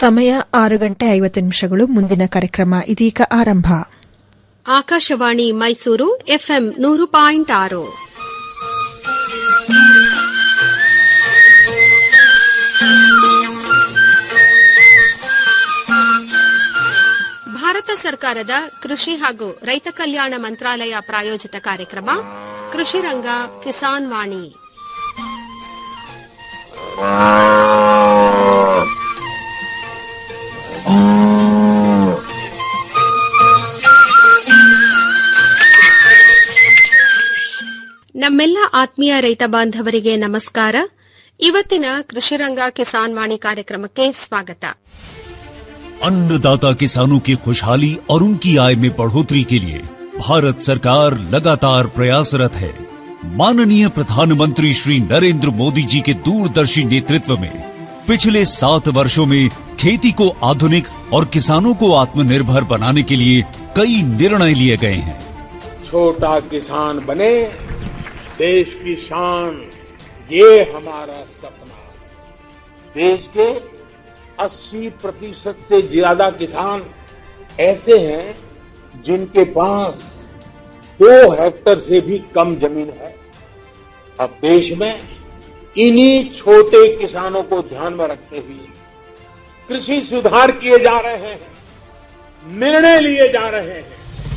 ಸಮಯ ಆರು ಗಂಟೆ ಐವತ್ತು ನಿಮಿಷಗಳು ಮುಂದಿನ ಕಾರ್ಯಕ್ರಮ ಇದೀಗ ಆರಂಭ ಆಕಾಶವಾಣಿ ಮೈಸೂರು ಎಫ್ಎಂ ನೂರು ಪಾಯಿಂಟ್ ಆರು ಭಾರತ ಸರ್ಕಾರದ ಕೃಷಿ ಹಾಗೂ ರೈತ ಕಲ್ಯಾಣ ಮಂತ್ರಾಲಯ ಪ್ರಾಯೋಜಿತ ಕಾರ್ಯಕ್ರಮ ಕೃಷಿ ರಂಗ ಕಿಸಾನ್ ವಾಣಿ ನಮ್ಮೆಲ್ಲ ಆತ್ಮೀಯ ರೈತ ಬಾಂಧವರಿಗೆ ನಮಸ್ಕಾರ ಇವತ್ತಿನ ಕೃಷಿರಂಗ ಕಿಸಾನ್ ವಾಣಿ ಕಾರ್ಯಕ್ರಮಕ್ಕೆ ಸ್ವಾಗತ अन्नदाता किसानों की खुशहाली और उनकी आय में बढ़ोतरी के लिए भारत सरकार लगातार प्रयासरत है माननीय प्रधानमंत्री श्री नरेंद्र मोदी जी के दूरदर्शी नेतृत्व में पिछले सात वर्षों में खेती को आधुनिक और किसानों को आत्मनिर्भर बनाने के लिए कई निर्णय लिए गए हैं छोटा किसान बने देश की शान ये हमारा सपना है। देश के 80 प्रतिशत से ज्यादा किसान ऐसे हैं जिनके पास दो हेक्टर से भी कम जमीन है अब देश में इन्हीं छोटे किसानों को ध्यान में रखते हुए कृषि सुधार किए जा रहे हैं निर्णय लिए जा रहे हैं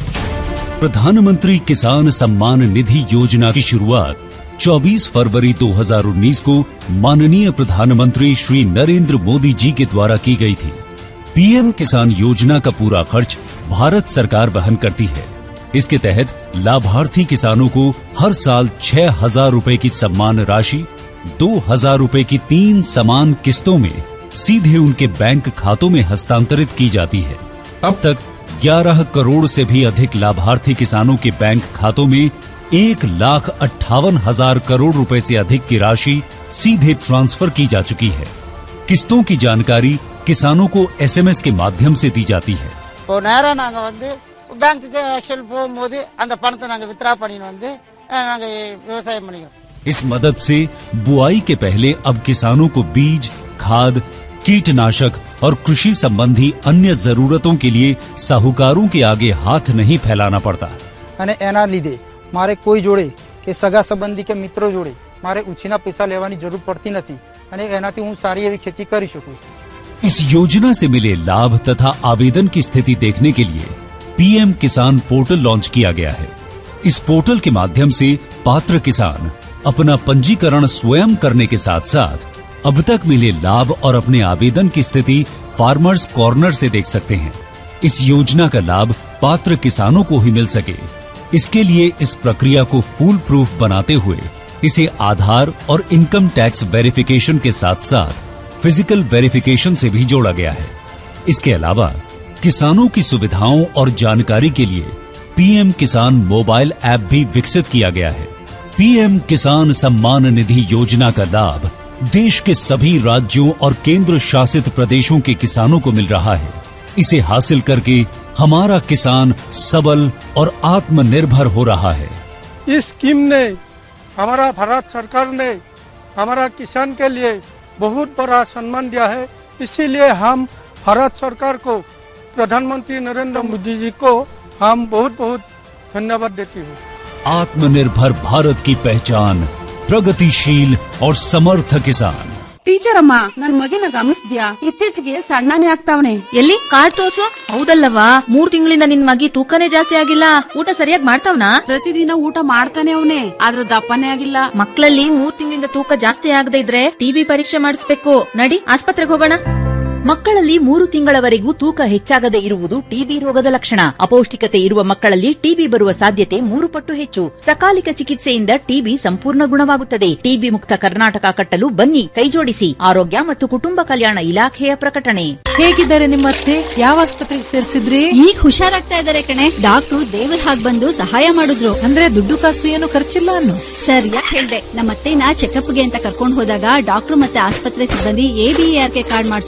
प्रधानमंत्री किसान सम्मान निधि योजना की शुरुआत 24 फरवरी 2019 को माननीय प्रधानमंत्री श्री नरेंद्र मोदी जी के द्वारा की गई थी पीएम किसान योजना का पूरा खर्च भारत सरकार वहन करती है इसके तहत लाभार्थी किसानों को हर साल छह हजार रूपए की सम्मान राशि दो हजार रूपए की तीन समान किस्तों में सीधे उनके बैंक खातों में हस्तांतरित की जाती है अब तक 11 करोड़ से भी अधिक लाभार्थी किसानों के बैंक खातों में एक लाख अट्ठावन हजार करोड़ रुपए से अधिक की राशि सीधे ट्रांसफर की जा चुकी है किस्तों की जानकारी किसानों को एसएमएस के माध्यम से दी जाती है இப்போ நேராக நாங்கள் வந்து பேங்க்குக்கு ஆக்சுவல் போகும்போது அந்த பணத்தை நாங்கள் வித்ரா பண்ணின்னு வந்து நாங்கள் விவசாயம் பண்ணிக்கிறோம் इस मदद से बुआई के पहले अब किसानों को बीज खाद कीटनाशक और कृषि संबंधी अन्य जरूरतों के लिए साहूकारों के आगे हाथ नहीं फैलाना पड़ता અને એના લીધે મારે કોઈ જોડે કે સગા સંબંધી કે મિત્રો જોડે મારે ઉછીના પૈસા લેવાની જરૂર પડતી નથી અને એનાથી હું સારી એવી ખેતી કરી શકું છું इस योजना से मिले लाभ तथा आवेदन की स्थिति देखने के लिए पीएम किसान पोर्टल लॉन्च किया गया है इस पोर्टल के माध्यम से पात्र किसान अपना पंजीकरण स्वयं करने के साथ साथ अब तक मिले लाभ और अपने आवेदन की स्थिति फार्मर्स कॉर्नर से देख सकते हैं इस योजना का लाभ पात्र किसानों को ही मिल सके इसके लिए इस प्रक्रिया को फूल प्रूफ बनाते हुए इसे आधार और इनकम टैक्स वेरिफिकेशन के साथ साथ फिजिकल वेरिफिकेशन से भी जोड़ा गया है इसके अलावा किसानों की सुविधाओं और जानकारी के लिए पीएम किसान मोबाइल ऐप भी विकसित किया गया है पीएम किसान सम्मान निधि योजना का लाभ देश के सभी राज्यों और केंद्र शासित प्रदेशों के किसानों को मिल रहा है इसे हासिल करके हमारा किसान सबल और आत्मनिर्भर हो रहा है इस स्कीम ने हमारा भारत सरकार ने हमारा किसान के लिए बहुत बड़ा सम्मान दिया है इसीलिए हम भारत सरकार को प्रधानमंत्री नरेंद्र मोदी जी को हम बहुत बहुत धन्यवाद देती हूँ आत्मनिर्भर भारत की पहचान प्रगतिशील और समर्थ किसान ಟೀಚರ್ ಅಮ್ಮ ನನ್ ಮಗಿನ ಗಮನಿಸ್ದ್ಯಾ ಇತ್ತೀಚೆಗೆ ಸಣ್ಣನೇ ಆಗ್ತಾವನೆ ಎಲ್ಲಿ ಕಾರ್ಡ್ ತೋರ್ಸು ಹೌದಲ್ಲವಾ ಮೂರ್ ತಿಂಗಳಿಂದ ನಿನ್ ಮಗಿ ತೂಕನೇ ಜಾಸ್ತಿ ಆಗಿಲ್ಲ ಊಟ ಸರಿಯಾಗಿ ಮಾಡ್ತಾವ್ನಾ ಪ್ರತಿದಿನ ಊಟ ಮಾಡ್ತಾನೆ ಅವನೇ ಆದ್ರ ದಪ್ಪನೇ ಆಗಿಲ್ಲ ಮಕ್ಕಳಲ್ಲಿ ಮೂರ್ ತಿಂಗಳಿಂದ ತೂಕ ಜಾಸ್ತಿ ಆಗದೆ ಇದ್ರೆ ಟಿಬಿ ಪರೀಕ್ಷೆ ಮಾಡಿಸ್ಬೇಕು ನಡಿ ಆಸ್ಪತ್ರೆಗೆ ಹೋಗೋಣ ಮಕ್ಕಳಲ್ಲಿ ಮೂರು ತಿಂಗಳವರೆಗೂ ತೂಕ ಹೆಚ್ಚಾಗದೆ ಇರುವುದು ಟಿಬಿ ರೋಗದ ಲಕ್ಷಣ ಅಪೌಷ್ಟಿಕತೆ ಇರುವ ಮಕ್ಕಳಲ್ಲಿ ಟಿಬಿ ಬರುವ ಸಾಧ್ಯತೆ ಮೂರು ಪಟ್ಟು ಹೆಚ್ಚು ಸಕಾಲಿಕ ಚಿಕಿತ್ಸೆಯಿಂದ ಟಿಬಿ ಸಂಪೂರ್ಣ ಗುಣವಾಗುತ್ತದೆ ಟಿಬಿ ಮುಕ್ತ ಕರ್ನಾಟಕ ಕಟ್ಟಲು ಬನ್ನಿ ಕೈಜೋಡಿಸಿ ಆರೋಗ್ಯ ಮತ್ತು ಕುಟುಂಬ ಕಲ್ಯಾಣ ಇಲಾಖೆಯ ಪ್ರಕಟಣೆ ಹೇಗಿದ್ದಾರೆ ನಿಮ್ಮ ಅತ್ತೆ ಯಾವ ಆಸ್ಪತ್ರೆಗೆ ಸೇರಿಸಿದ್ರಿ ಈಗ ಹುಷಾರಾಗ್ತಾ ಇದಾರೆ ಕಣೆ ಡಾಕ್ಟ್ರು ದೇವ್ರ ಹಾಗ್ ಬಂದು ಸಹಾಯ ಮಾಡಿದ್ರು ಅಂದ್ರೆ ದುಡ್ಡು ಕಾಸು ಏನು ಖರ್ಚಿಲ್ಲ ಅನ್ನು ಸರ್ ಯಾಕೆ ಹೇಳ್ದೆ ನಮ್ಮ ಅತ್ತೆನ ಚೆಕಪ್ಗೆ ಅಂತ ಕರ್ಕೊಂಡು ಹೋದಾಗ ಡಾಕ್ಟ್ರು ಮತ್ತೆ ಆಸ್ಪತ್ರೆ ಸಿಬ್ಬಂದಿ ಎಬಿಆರ್ಕೆ ಕಾರ್ಡ್ ಮಾಡಿಸೋದಕ್ಕೆ ಸಹಾಯ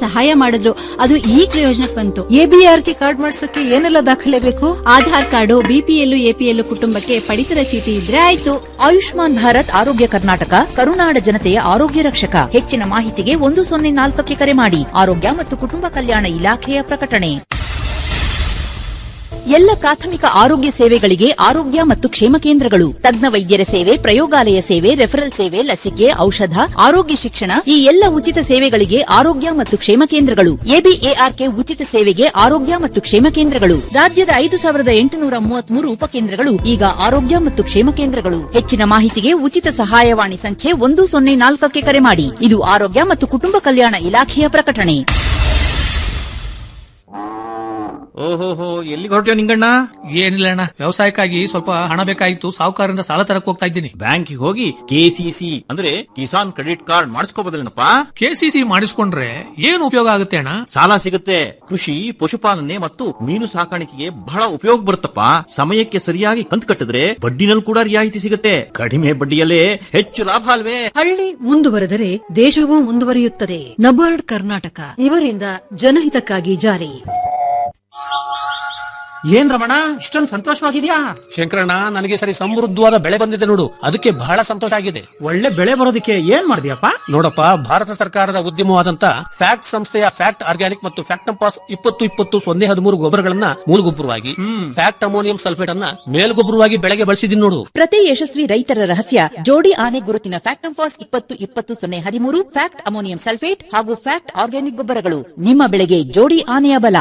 ಸಹಾಯ ಮಾಡಿದ್ರು ಅದು ಈ ಪ್ರಯೋಜನಕ್ಕೆ ಬಂತು ಎಬಿಆರ್ಕೆ ಕಾರ್ಡ್ ಮಾಡ್ಸಕ್ಕೆ ಏನೆಲ್ಲ ದಾಖಲೆ ಬೇಕು ಆಧಾರ್ ಕಾರ್ಡು ಬಿಪಿಎಲ್ ಎಪಿಎಲ್ ಕುಟುಂಬಕ್ಕೆ ಪಡಿತರ ಚೀಟಿ ಇದ್ರೆ ಆಯ್ತು ಆಯುಷ್ಮಾನ್ ಭಾರತ್ ಆರೋಗ್ಯ ಕರ್ನಾಟಕ ಕರುನಾಡ ಜನತೆಯ ಆರೋಗ್ಯ ರಕ್ಷಕ ಹೆಚ್ಚಿನ ಮಾಹಿತಿಗೆ ಒಂದು ಸೊನ್ನೆ ನಾಲ್ಕಕ್ಕೆ ಕರೆ ಮಾಡಿ ಆರೋಗ್ಯ ಮತ್ತು ಕುಟುಂಬ ಕಲ್ಯಾಣ ಇಲಾಖೆಯ ಪ್ರಕಟಣೆ ಎಲ್ಲ ಪ್ರಾಥಮಿಕ ಆರೋಗ್ಯ ಸೇವೆಗಳಿಗೆ ಆರೋಗ್ಯ ಮತ್ತು ಕ್ಷೇಮ ಕೇಂದ್ರಗಳು ತಜ್ಞ ವೈದ್ಯರ ಸೇವೆ ಪ್ರಯೋಗಾಲಯ ಸೇವೆ ರೆಫರಲ್ ಸೇವೆ ಲಸಿಕೆ ಔಷಧ ಆರೋಗ್ಯ ಶಿಕ್ಷಣ ಈ ಎಲ್ಲ ಉಚಿತ ಸೇವೆಗಳಿಗೆ ಆರೋಗ್ಯ ಮತ್ತು ಕ್ಷೇಮ ಕೇಂದ್ರಗಳು ಎಬಿಎಆರ್ಕೆ ಉಚಿತ ಸೇವೆಗೆ ಆರೋಗ್ಯ ಮತ್ತು ಕ್ಷೇಮ ಕೇಂದ್ರಗಳು ರಾಜ್ಯದ ಐದು ಸಾವಿರದ ಎಂಟುನೂರ ಮೂವತ್ಮೂರು ಉಪಕೇಂದ್ರಗಳು ಈಗ ಆರೋಗ್ಯ ಮತ್ತು ಕ್ಷೇಮ ಕೇಂದ್ರಗಳು ಹೆಚ್ಚಿನ ಮಾಹಿತಿಗೆ ಉಚಿತ ಸಹಾಯವಾಣಿ ಸಂಖ್ಯೆ ಒಂದು ಸೊನ್ನೆ ನಾಲ್ಕಕ್ಕೆ ಕರೆ ಮಾಡಿ ಇದು ಆರೋಗ್ಯ ಮತ್ತು ಕುಟುಂಬ ಕಲ್ಯಾಣ ಇಲಾಖೆಯ ಪ್ರಕಟಣೆ ಓಹೋಹೋ ಎಲ್ಲಿಗೆ ಹೊರಟ್ಯೋ ನಿಂಗಣ್ಣ ಏನಿಲ್ಲ ಅಣ್ಣ ವ್ಯವಸಾಯಕ್ಕಾಗಿ ಸ್ವಲ್ಪ ಹಣ ಬೇಕಾಗಿತ್ತು ಸಾಹುಕಾರರಿಂದ ಸಾಲ ತರಕ್ ಹೋಗ್ತಾ ಇದ್ದೀನಿ ಬ್ಯಾಂಕಿಗೆ ಹೋಗಿ ಕೆಸಿಸಿ ಅಂದ್ರೆ ಕಿಸಾನ್ ಕ್ರೆಡಿಟ್ ಕಾರ್ಡ್ ಮಾಡಿಸ್ಕೋಬೋದಲ್ಲೇನಪ್ಪ ಕೆಸಿಸಿ ಮಾಡಿಸ್ಕೊಂಡ್ರೆ ಏನು ಉಪಯೋಗ ಆಗುತ್ತೆ ಅಣ್ಣ ಸಾಲ ಸಿಗುತ್ತೆ ಕೃಷಿ ಪಶುಪಾಲನೆ ಮತ್ತು ಮೀನು ಸಾಕಾಣಿಕೆಗೆ ಬಹಳ ಉಪಯೋಗ ಬರುತ್ತಪ್ಪ ಸಮಯಕ್ಕೆ ಸರಿಯಾಗಿ ಕಂತು ಕಟ್ಟಿದ್ರೆ ಬಡ್ಡಿನಲ್ಲಿ ಕೂಡ ರಿಯಾಯಿತಿ ಸಿಗುತ್ತೆ ಕಡಿಮೆ ಬಡ್ಡಿಯಲ್ಲೇ ಹೆಚ್ಚು ಲಾಭ ಅಲ್ವೇ ಹಳ್ಳಿ ಮುಂದುವರೆದರೆ ದೇಶವೂ ಮುಂದುವರಿಯುತ್ತದೆ ನಬಾರ್ಡ್ ಕರ್ನಾಟಕ ಇವರಿಂದ ಜನಹಿತಕ್ಕಾಗಿ ಜಾರಿ ಏನ್ ರಮಣ ಇಷ್ಟೊಂದು ಸಂತೋಷವಾಗಿದ್ಯಾ ಶಂಕರಣ್ಣ ನನಗೆ ಸರಿ ಸಮೃದ್ಧವಾದ ಬೆಳೆ ಬಂದಿದೆ ನೋಡು ಅದಕ್ಕೆ ಬಹಳ ಸಂತೋಷ ಆಗಿದೆ ಒಳ್ಳೆ ಬೆಳೆ ಬರೋದಕ್ಕೆ ಏನ್ ಮಾಡಿದ್ಯಪ್ಪ ನೋಡಪ್ಪ ಭಾರತ ಸರ್ಕಾರದ ಉದ್ಯಮವಾದಂತ ಫ್ಯಾಕ್ಟ್ ಸಂಸ್ಥೆಯ ಫ್ಯಾಕ್ಟ್ ಆರ್ಗ್ಯಾನಿಕ್ ಮತ್ತು ಫ್ಯಾಕ್ಟಂಪಾಸ್ ಇಪ್ಪತ್ತು ಇಪ್ಪತ್ತು ಸೊನ್ನೆ ಹದಿಮೂರು ಗೊಬ್ಬರಗಳನ್ನ ಮೂಲಗೊಬ್ಬರವಾಗಿ ಫ್ಯಾಕ್ಟ್ ಅಮೋನಿಯಂ ಸಲ್ಫೇಟ್ ಅನ್ನ ಮೇಲ್ಗೊಬ್ಬರವಾಗಿ ಬೆಳೆಗೆ ಬಳಸಿದೀನಿ ನೋಡು ಪ್ರತಿ ಯಶಸ್ವಿ ರೈತರ ರಹಸ್ಯ ಜೋಡಿ ಆನೆ ಗುರುತಿನ ಫ್ಯಾಕ್ಟ್ ಫಾಸ್ ಇಪ್ಪತ್ತು ಇಪ್ಪತ್ತು ಸೊನ್ನೆ ಹದಿಮೂರು ಫ್ಯಾಕ್ಟ್ ಅಮೋನಿಯಂ ಸಲ್ಫೇಟ್ ಹಾಗೂ ಫ್ಯಾಕ್ಟ್ ಆರ್ಗ್ಯಾನಿಕ್ ಗೊಬ್ಬರಗಳು ನಿಮ್ಮ ಬೆಳೆಗೆ ಜೋಡಿ ಆನೆಯ ಬಲ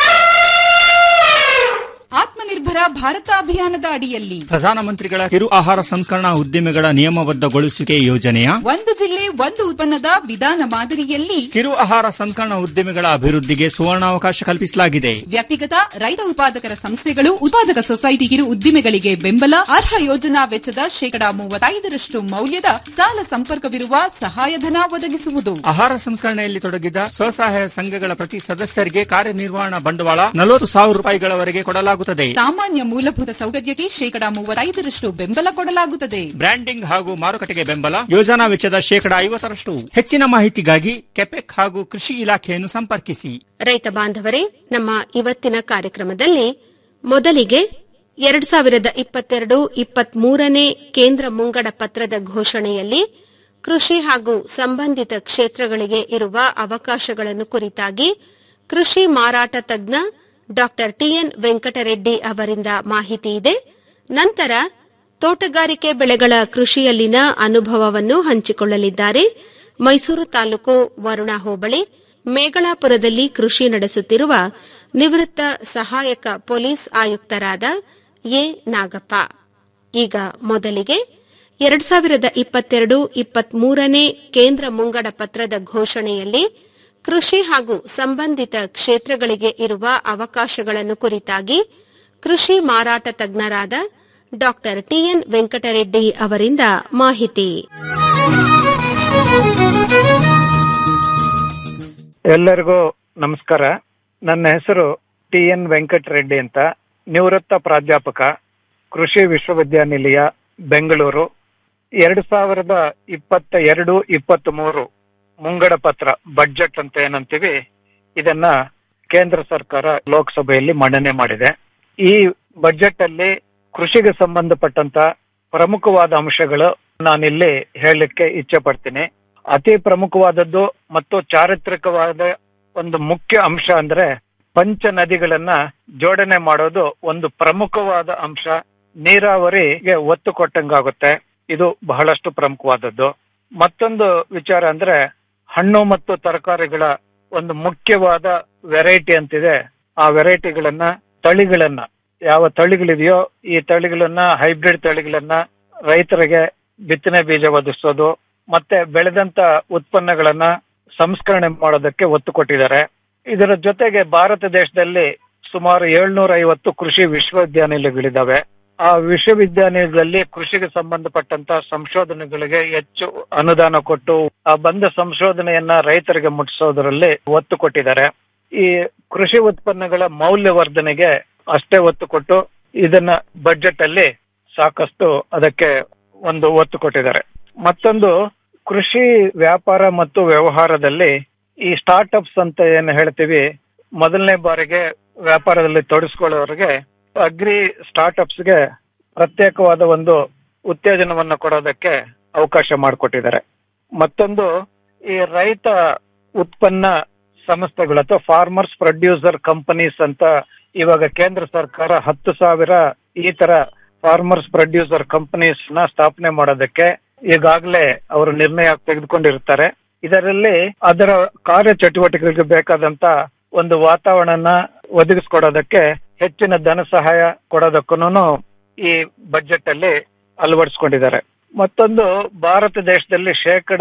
ಆತ್ಮನಿರ್ಭರ ಭಾರತ ಅಭಿಯಾನದ ಅಡಿಯಲ್ಲಿ ಪ್ರಧಾನಮಂತ್ರಿಗಳ ಕಿರು ಆಹಾರ ಸಂಸ್ಕರಣಾ ಉದ್ದಿಮೆಗಳ ನಿಯಮಬದ್ಧಗೊಳಿಸುವಿಕೆ ಯೋಜನೆಯ ಒಂದು ಜಿಲ್ಲೆ ಒಂದು ಉತ್ಪನ್ನದ ವಿಧಾನ ಮಾದರಿಯಲ್ಲಿ ಕಿರು ಆಹಾರ ಸಂಸ್ಕರಣಾ ಉದ್ದಿಮೆಗಳ ಅಭಿವೃದ್ಧಿಗೆ ಸುವರ್ಣಾವಕಾಶ ಕಲ್ಪಿಸಲಾಗಿದೆ ವ್ಯಕ್ತಿಗತ ರೈತ ಉತ್ಪಾದಕರ ಸಂಸ್ಥೆಗಳು ಉತ್ಪಾದಕ ಸೊಸೈಟಿ ಕಿರು ಉದ್ದಿಮೆಗಳಿಗೆ ಬೆಂಬಲ ಅರ್ಹ ಯೋಜನಾ ವೆಚ್ಚದ ಶೇಕಡಾ ಮೂವತ್ತೈದರಷ್ಟು ಮೌಲ್ಯದ ಸಾಲ ಸಂಪರ್ಕವಿರುವ ಸಹಾಯಧನ ಒದಗಿಸುವುದು ಆಹಾರ ಸಂಸ್ಕರಣೆಯಲ್ಲಿ ತೊಡಗಿದ ಸ್ವಸಹಾಯ ಸಂಘಗಳ ಪ್ರತಿ ಸದಸ್ಯರಿಗೆ ಕಾರ್ಯನಿರ್ವಹಣಾ ಬಂಡವಾಳ ನಲವತ್ತು ಸಾವಿರ ರೂಪಾಯಿಗಳವರೆಗೆ ಕೊಡಲಾಗುತ್ತದೆ ಸಾಮಾನ್ಯ ಮೂಲಭೂತ ಸೌಕರ್ಯಕ್ಕೆ ಶೇಕಡಾ ಮೂವತ್ತೈದರಷ್ಟು ಬೆಂಬಲ ಕೊಡಲಾಗುತ್ತದೆ ಬ್ರ್ಯಾಂಡಿಂಗ್ ಹಾಗೂ ಮಾರುಕಟ್ಟೆಗೆ ಬೆಂಬಲ ಯೋಜನಾ ವೆಚ್ಚದ ಶೇಕಡಾ ಐವತ್ತರಷ್ಟು ಹೆಚ್ಚಿನ ಮಾಹಿತಿಗಾಗಿ ಕೆಪೆಕ್ ಹಾಗೂ ಕೃಷಿ ಇಲಾಖೆಯನ್ನು ಸಂಪರ್ಕಿಸಿ ರೈತ ಬಾಂಧವರೇ ನಮ್ಮ ಇವತ್ತಿನ ಕಾರ್ಯಕ್ರಮದಲ್ಲಿ ಮೊದಲಿಗೆ ಎರಡ್ ಸಾವಿರದ ಇಪ್ಪತ್ತೆರಡು ಇಪ್ಪತ್ಮೂರನೇ ಕೇಂದ್ರ ಮುಂಗಡ ಪತ್ರದ ಘೋಷಣೆಯಲ್ಲಿ ಕೃಷಿ ಹಾಗೂ ಸಂಬಂಧಿತ ಕ್ಷೇತ್ರಗಳಿಗೆ ಇರುವ ಅವಕಾಶಗಳನ್ನು ಕುರಿತಾಗಿ ಕೃಷಿ ಮಾರಾಟ ತಜ್ಞ ಡಾ ಟಿಎನ್ ವೆಂಕಟರೆಡ್ಡಿ ಅವರಿಂದ ಮಾಹಿತಿ ಇದೆ ನಂತರ ತೋಟಗಾರಿಕೆ ಬೆಳೆಗಳ ಕೃಷಿಯಲ್ಲಿನ ಅನುಭವವನ್ನು ಹಂಚಿಕೊಳ್ಳಲಿದ್ದಾರೆ ಮೈಸೂರು ತಾಲೂಕು ವರುಣಾ ಹೋಬಳಿ ಮೇಗಳಾಪುರದಲ್ಲಿ ಕೃಷಿ ನಡೆಸುತ್ತಿರುವ ನಿವೃತ್ತ ಸಹಾಯಕ ಪೊಲೀಸ್ ಆಯುಕ್ತರಾದ ಎ ನಾಗಪ್ಪ ಈಗ ಮೊದಲಿಗೆ ಎರಡ್ ಸಾವಿರದ ಇಪ್ಪತ್ತೆರಡು ಇಪ್ಪತ್ಮೂರನೇ ಕೇಂದ್ರ ಮುಂಗಡ ಪತ್ರದ ಘೋಷಣೆಯಲ್ಲಿ ಕೃಷಿ ಹಾಗೂ ಸಂಬಂಧಿತ ಕ್ಷೇತ್ರಗಳಿಗೆ ಇರುವ ಅವಕಾಶಗಳನ್ನು ಕುರಿತಾಗಿ ಕೃಷಿ ಮಾರಾಟ ತಜ್ಞರಾದ ಡಾ ಟಿಎನ್ ವೆಂಕಟರೆಡ್ಡಿ ಅವರಿಂದ ಮಾಹಿತಿ ಎಲ್ಲರಿಗೂ ನಮಸ್ಕಾರ ನನ್ನ ಹೆಸರು ಟಿ ಎನ್ ವೆಂಕಟರೆಡ್ಡಿ ಅಂತ ನಿವೃತ್ತ ಪ್ರಾಧ್ಯಾಪಕ ಕೃಷಿ ವಿಶ್ವವಿದ್ಯಾನಿಲಯ ಬೆಂಗಳೂರು ಎರಡು ಸಾವಿರದ ಇಪ್ಪತ್ತ ಎರಡು ಇಪ್ಪತ್ತ್ ಮೂರು ಮುಂಗಡ ಪತ್ರ ಬಡ್ಜೆಟ್ ಅಂತ ಏನಂತೀವಿ ಇದನ್ನ ಕೇಂದ್ರ ಸರ್ಕಾರ ಲೋಕಸಭೆಯಲ್ಲಿ ಮಂಡನೆ ಮಾಡಿದೆ ಈ ಬಜೆಟ್ ಅಲ್ಲಿ ಕೃಷಿಗೆ ಸಂಬಂಧಪಟ್ಟಂತ ಪ್ರಮುಖವಾದ ಅಂಶಗಳು ನಾನಿಲ್ಲಿ ಹೇಳಲಿಕ್ಕೆ ಇಚ್ಛೆ ಪಡ್ತೀನಿ ಅತಿ ಪ್ರಮುಖವಾದದ್ದು ಮತ್ತು ಚಾರಿತ್ರಿಕವಾದ ಒಂದು ಮುಖ್ಯ ಅಂಶ ಅಂದ್ರೆ ಪಂಚ ನದಿಗಳನ್ನ ಜೋಡಣೆ ಮಾಡೋದು ಒಂದು ಪ್ರಮುಖವಾದ ಅಂಶ ನೀರಾವರಿಗೆ ಒತ್ತು ಕೊಟ್ಟಂಗಾಗುತ್ತೆ ಇದು ಬಹಳಷ್ಟು ಪ್ರಮುಖವಾದದ್ದು ಮತ್ತೊಂದು ವಿಚಾರ ಅಂದ್ರೆ ಹಣ್ಣು ಮತ್ತು ತರಕಾರಿಗಳ ಒಂದು ಮುಖ್ಯವಾದ ವೆರೈಟಿ ಅಂತಿದೆ ಆ ವೆರೈಟಿಗಳನ್ನ ತಳಿಗಳನ್ನ ಯಾವ ತಳಿಗಳಿದೆಯೋ ಈ ತಳಿಗಳನ್ನ ಹೈಬ್ರಿಡ್ ತಳಿಗಳನ್ನ ರೈತರಿಗೆ ಬಿತ್ತನೆ ಬೀಜ ಒದಗಿಸೋದು ಮತ್ತೆ ಬೆಳೆದಂತ ಉತ್ಪನ್ನಗಳನ್ನ ಸಂಸ್ಕರಣೆ ಮಾಡೋದಕ್ಕೆ ಒತ್ತು ಕೊಟ್ಟಿದ್ದಾರೆ ಇದರ ಜೊತೆಗೆ ಭಾರತ ದೇಶದಲ್ಲಿ ಸುಮಾರು ಏಳ್ನೂರ ಐವತ್ತು ಕೃಷಿ ವಿಶ್ವವಿದ್ಯಾನಿಲಯಗಳಿದಾವೆ ಆ ವಿಶ್ವವಿದ್ಯಾನಿಲಯದಲ್ಲಿ ಕೃಷಿಗೆ ಸಂಬಂಧಪಟ್ಟಂತ ಸಂಶೋಧನೆಗಳಿಗೆ ಹೆಚ್ಚು ಅನುದಾನ ಕೊಟ್ಟು ಆ ಬಂದ ಸಂಶೋಧನೆಯನ್ನ ರೈತರಿಗೆ ಮುಟ್ಟಿಸೋದರಲ್ಲಿ ಒತ್ತು ಕೊಟ್ಟಿದ್ದಾರೆ ಈ ಕೃಷಿ ಉತ್ಪನ್ನಗಳ ಮೌಲ್ಯವರ್ಧನೆಗೆ ಅಷ್ಟೇ ಒತ್ತು ಕೊಟ್ಟು ಇದನ್ನ ಬಜೆಟ್ ಅಲ್ಲಿ ಸಾಕಷ್ಟು ಅದಕ್ಕೆ ಒಂದು ಒತ್ತು ಕೊಟ್ಟಿದ್ದಾರೆ ಮತ್ತೊಂದು ಕೃಷಿ ವ್ಯಾಪಾರ ಮತ್ತು ವ್ಯವಹಾರದಲ್ಲಿ ಈ ಸ್ಟಾರ್ಟ್ಅಪ್ಸ್ ಅಂತ ಏನು ಹೇಳ್ತೀವಿ ಮೊದಲನೇ ಬಾರಿಗೆ ವ್ಯಾಪಾರದಲ್ಲಿ ತೊಡಗಿಸ್ಕೊಳ್ಳೋರಿಗೆ ಅಗ್ರಿ ಸ್ಟಾರ್ಟ್ಅಪ್ಸ್ಗೆ ಪ್ರತ್ಯೇಕವಾದ ಒಂದು ಉತ್ತೇಜನವನ್ನು ಕೊಡೋದಕ್ಕೆ ಅವಕಾಶ ಮಾಡಿಕೊಟ್ಟಿದ್ದಾರೆ ಮತ್ತೊಂದು ಈ ರೈತ ಉತ್ಪನ್ನ ಸಂಸ್ಥೆಗಳು ಅಥವಾ ಫಾರ್ಮರ್ಸ್ ಪ್ರೊಡ್ಯೂಸರ್ ಕಂಪನೀಸ್ ಅಂತ ಇವಾಗ ಕೇಂದ್ರ ಸರ್ಕಾರ ಹತ್ತು ಸಾವಿರ ಈ ತರ ಫಾರ್ಮರ್ಸ್ ಪ್ರೊಡ್ಯೂಸರ್ ಕಂಪನೀಸ್ ನ ಸ್ಥಾಪನೆ ಮಾಡೋದಕ್ಕೆ ಈಗಾಗಲೇ ಅವರು ನಿರ್ಣಯ ತೆಗೆದುಕೊಂಡಿರ್ತಾರೆ ಇದರಲ್ಲಿ ಅದರ ಕಾರ್ಯಚಟುವಟಿಕೆಗಳಿಗೆ ಬೇಕಾದಂತ ಒಂದು ವಾತಾವರಣನ ಒದಗಿಸ್ಕೊಡೋದಕ್ಕೆ ಹೆಚ್ಚಿನ ಧನ ಸಹಾಯ ಕೊಡೋದಕ್ಕೂ ಈ ಬಜೆಟ್ ಅಲ್ಲಿ ಅಳವಡಿಸ್ಕೊಂಡಿದ್ದಾರೆ ಮತ್ತೊಂದು ಭಾರತ ದೇಶದಲ್ಲಿ ಶೇಕಡ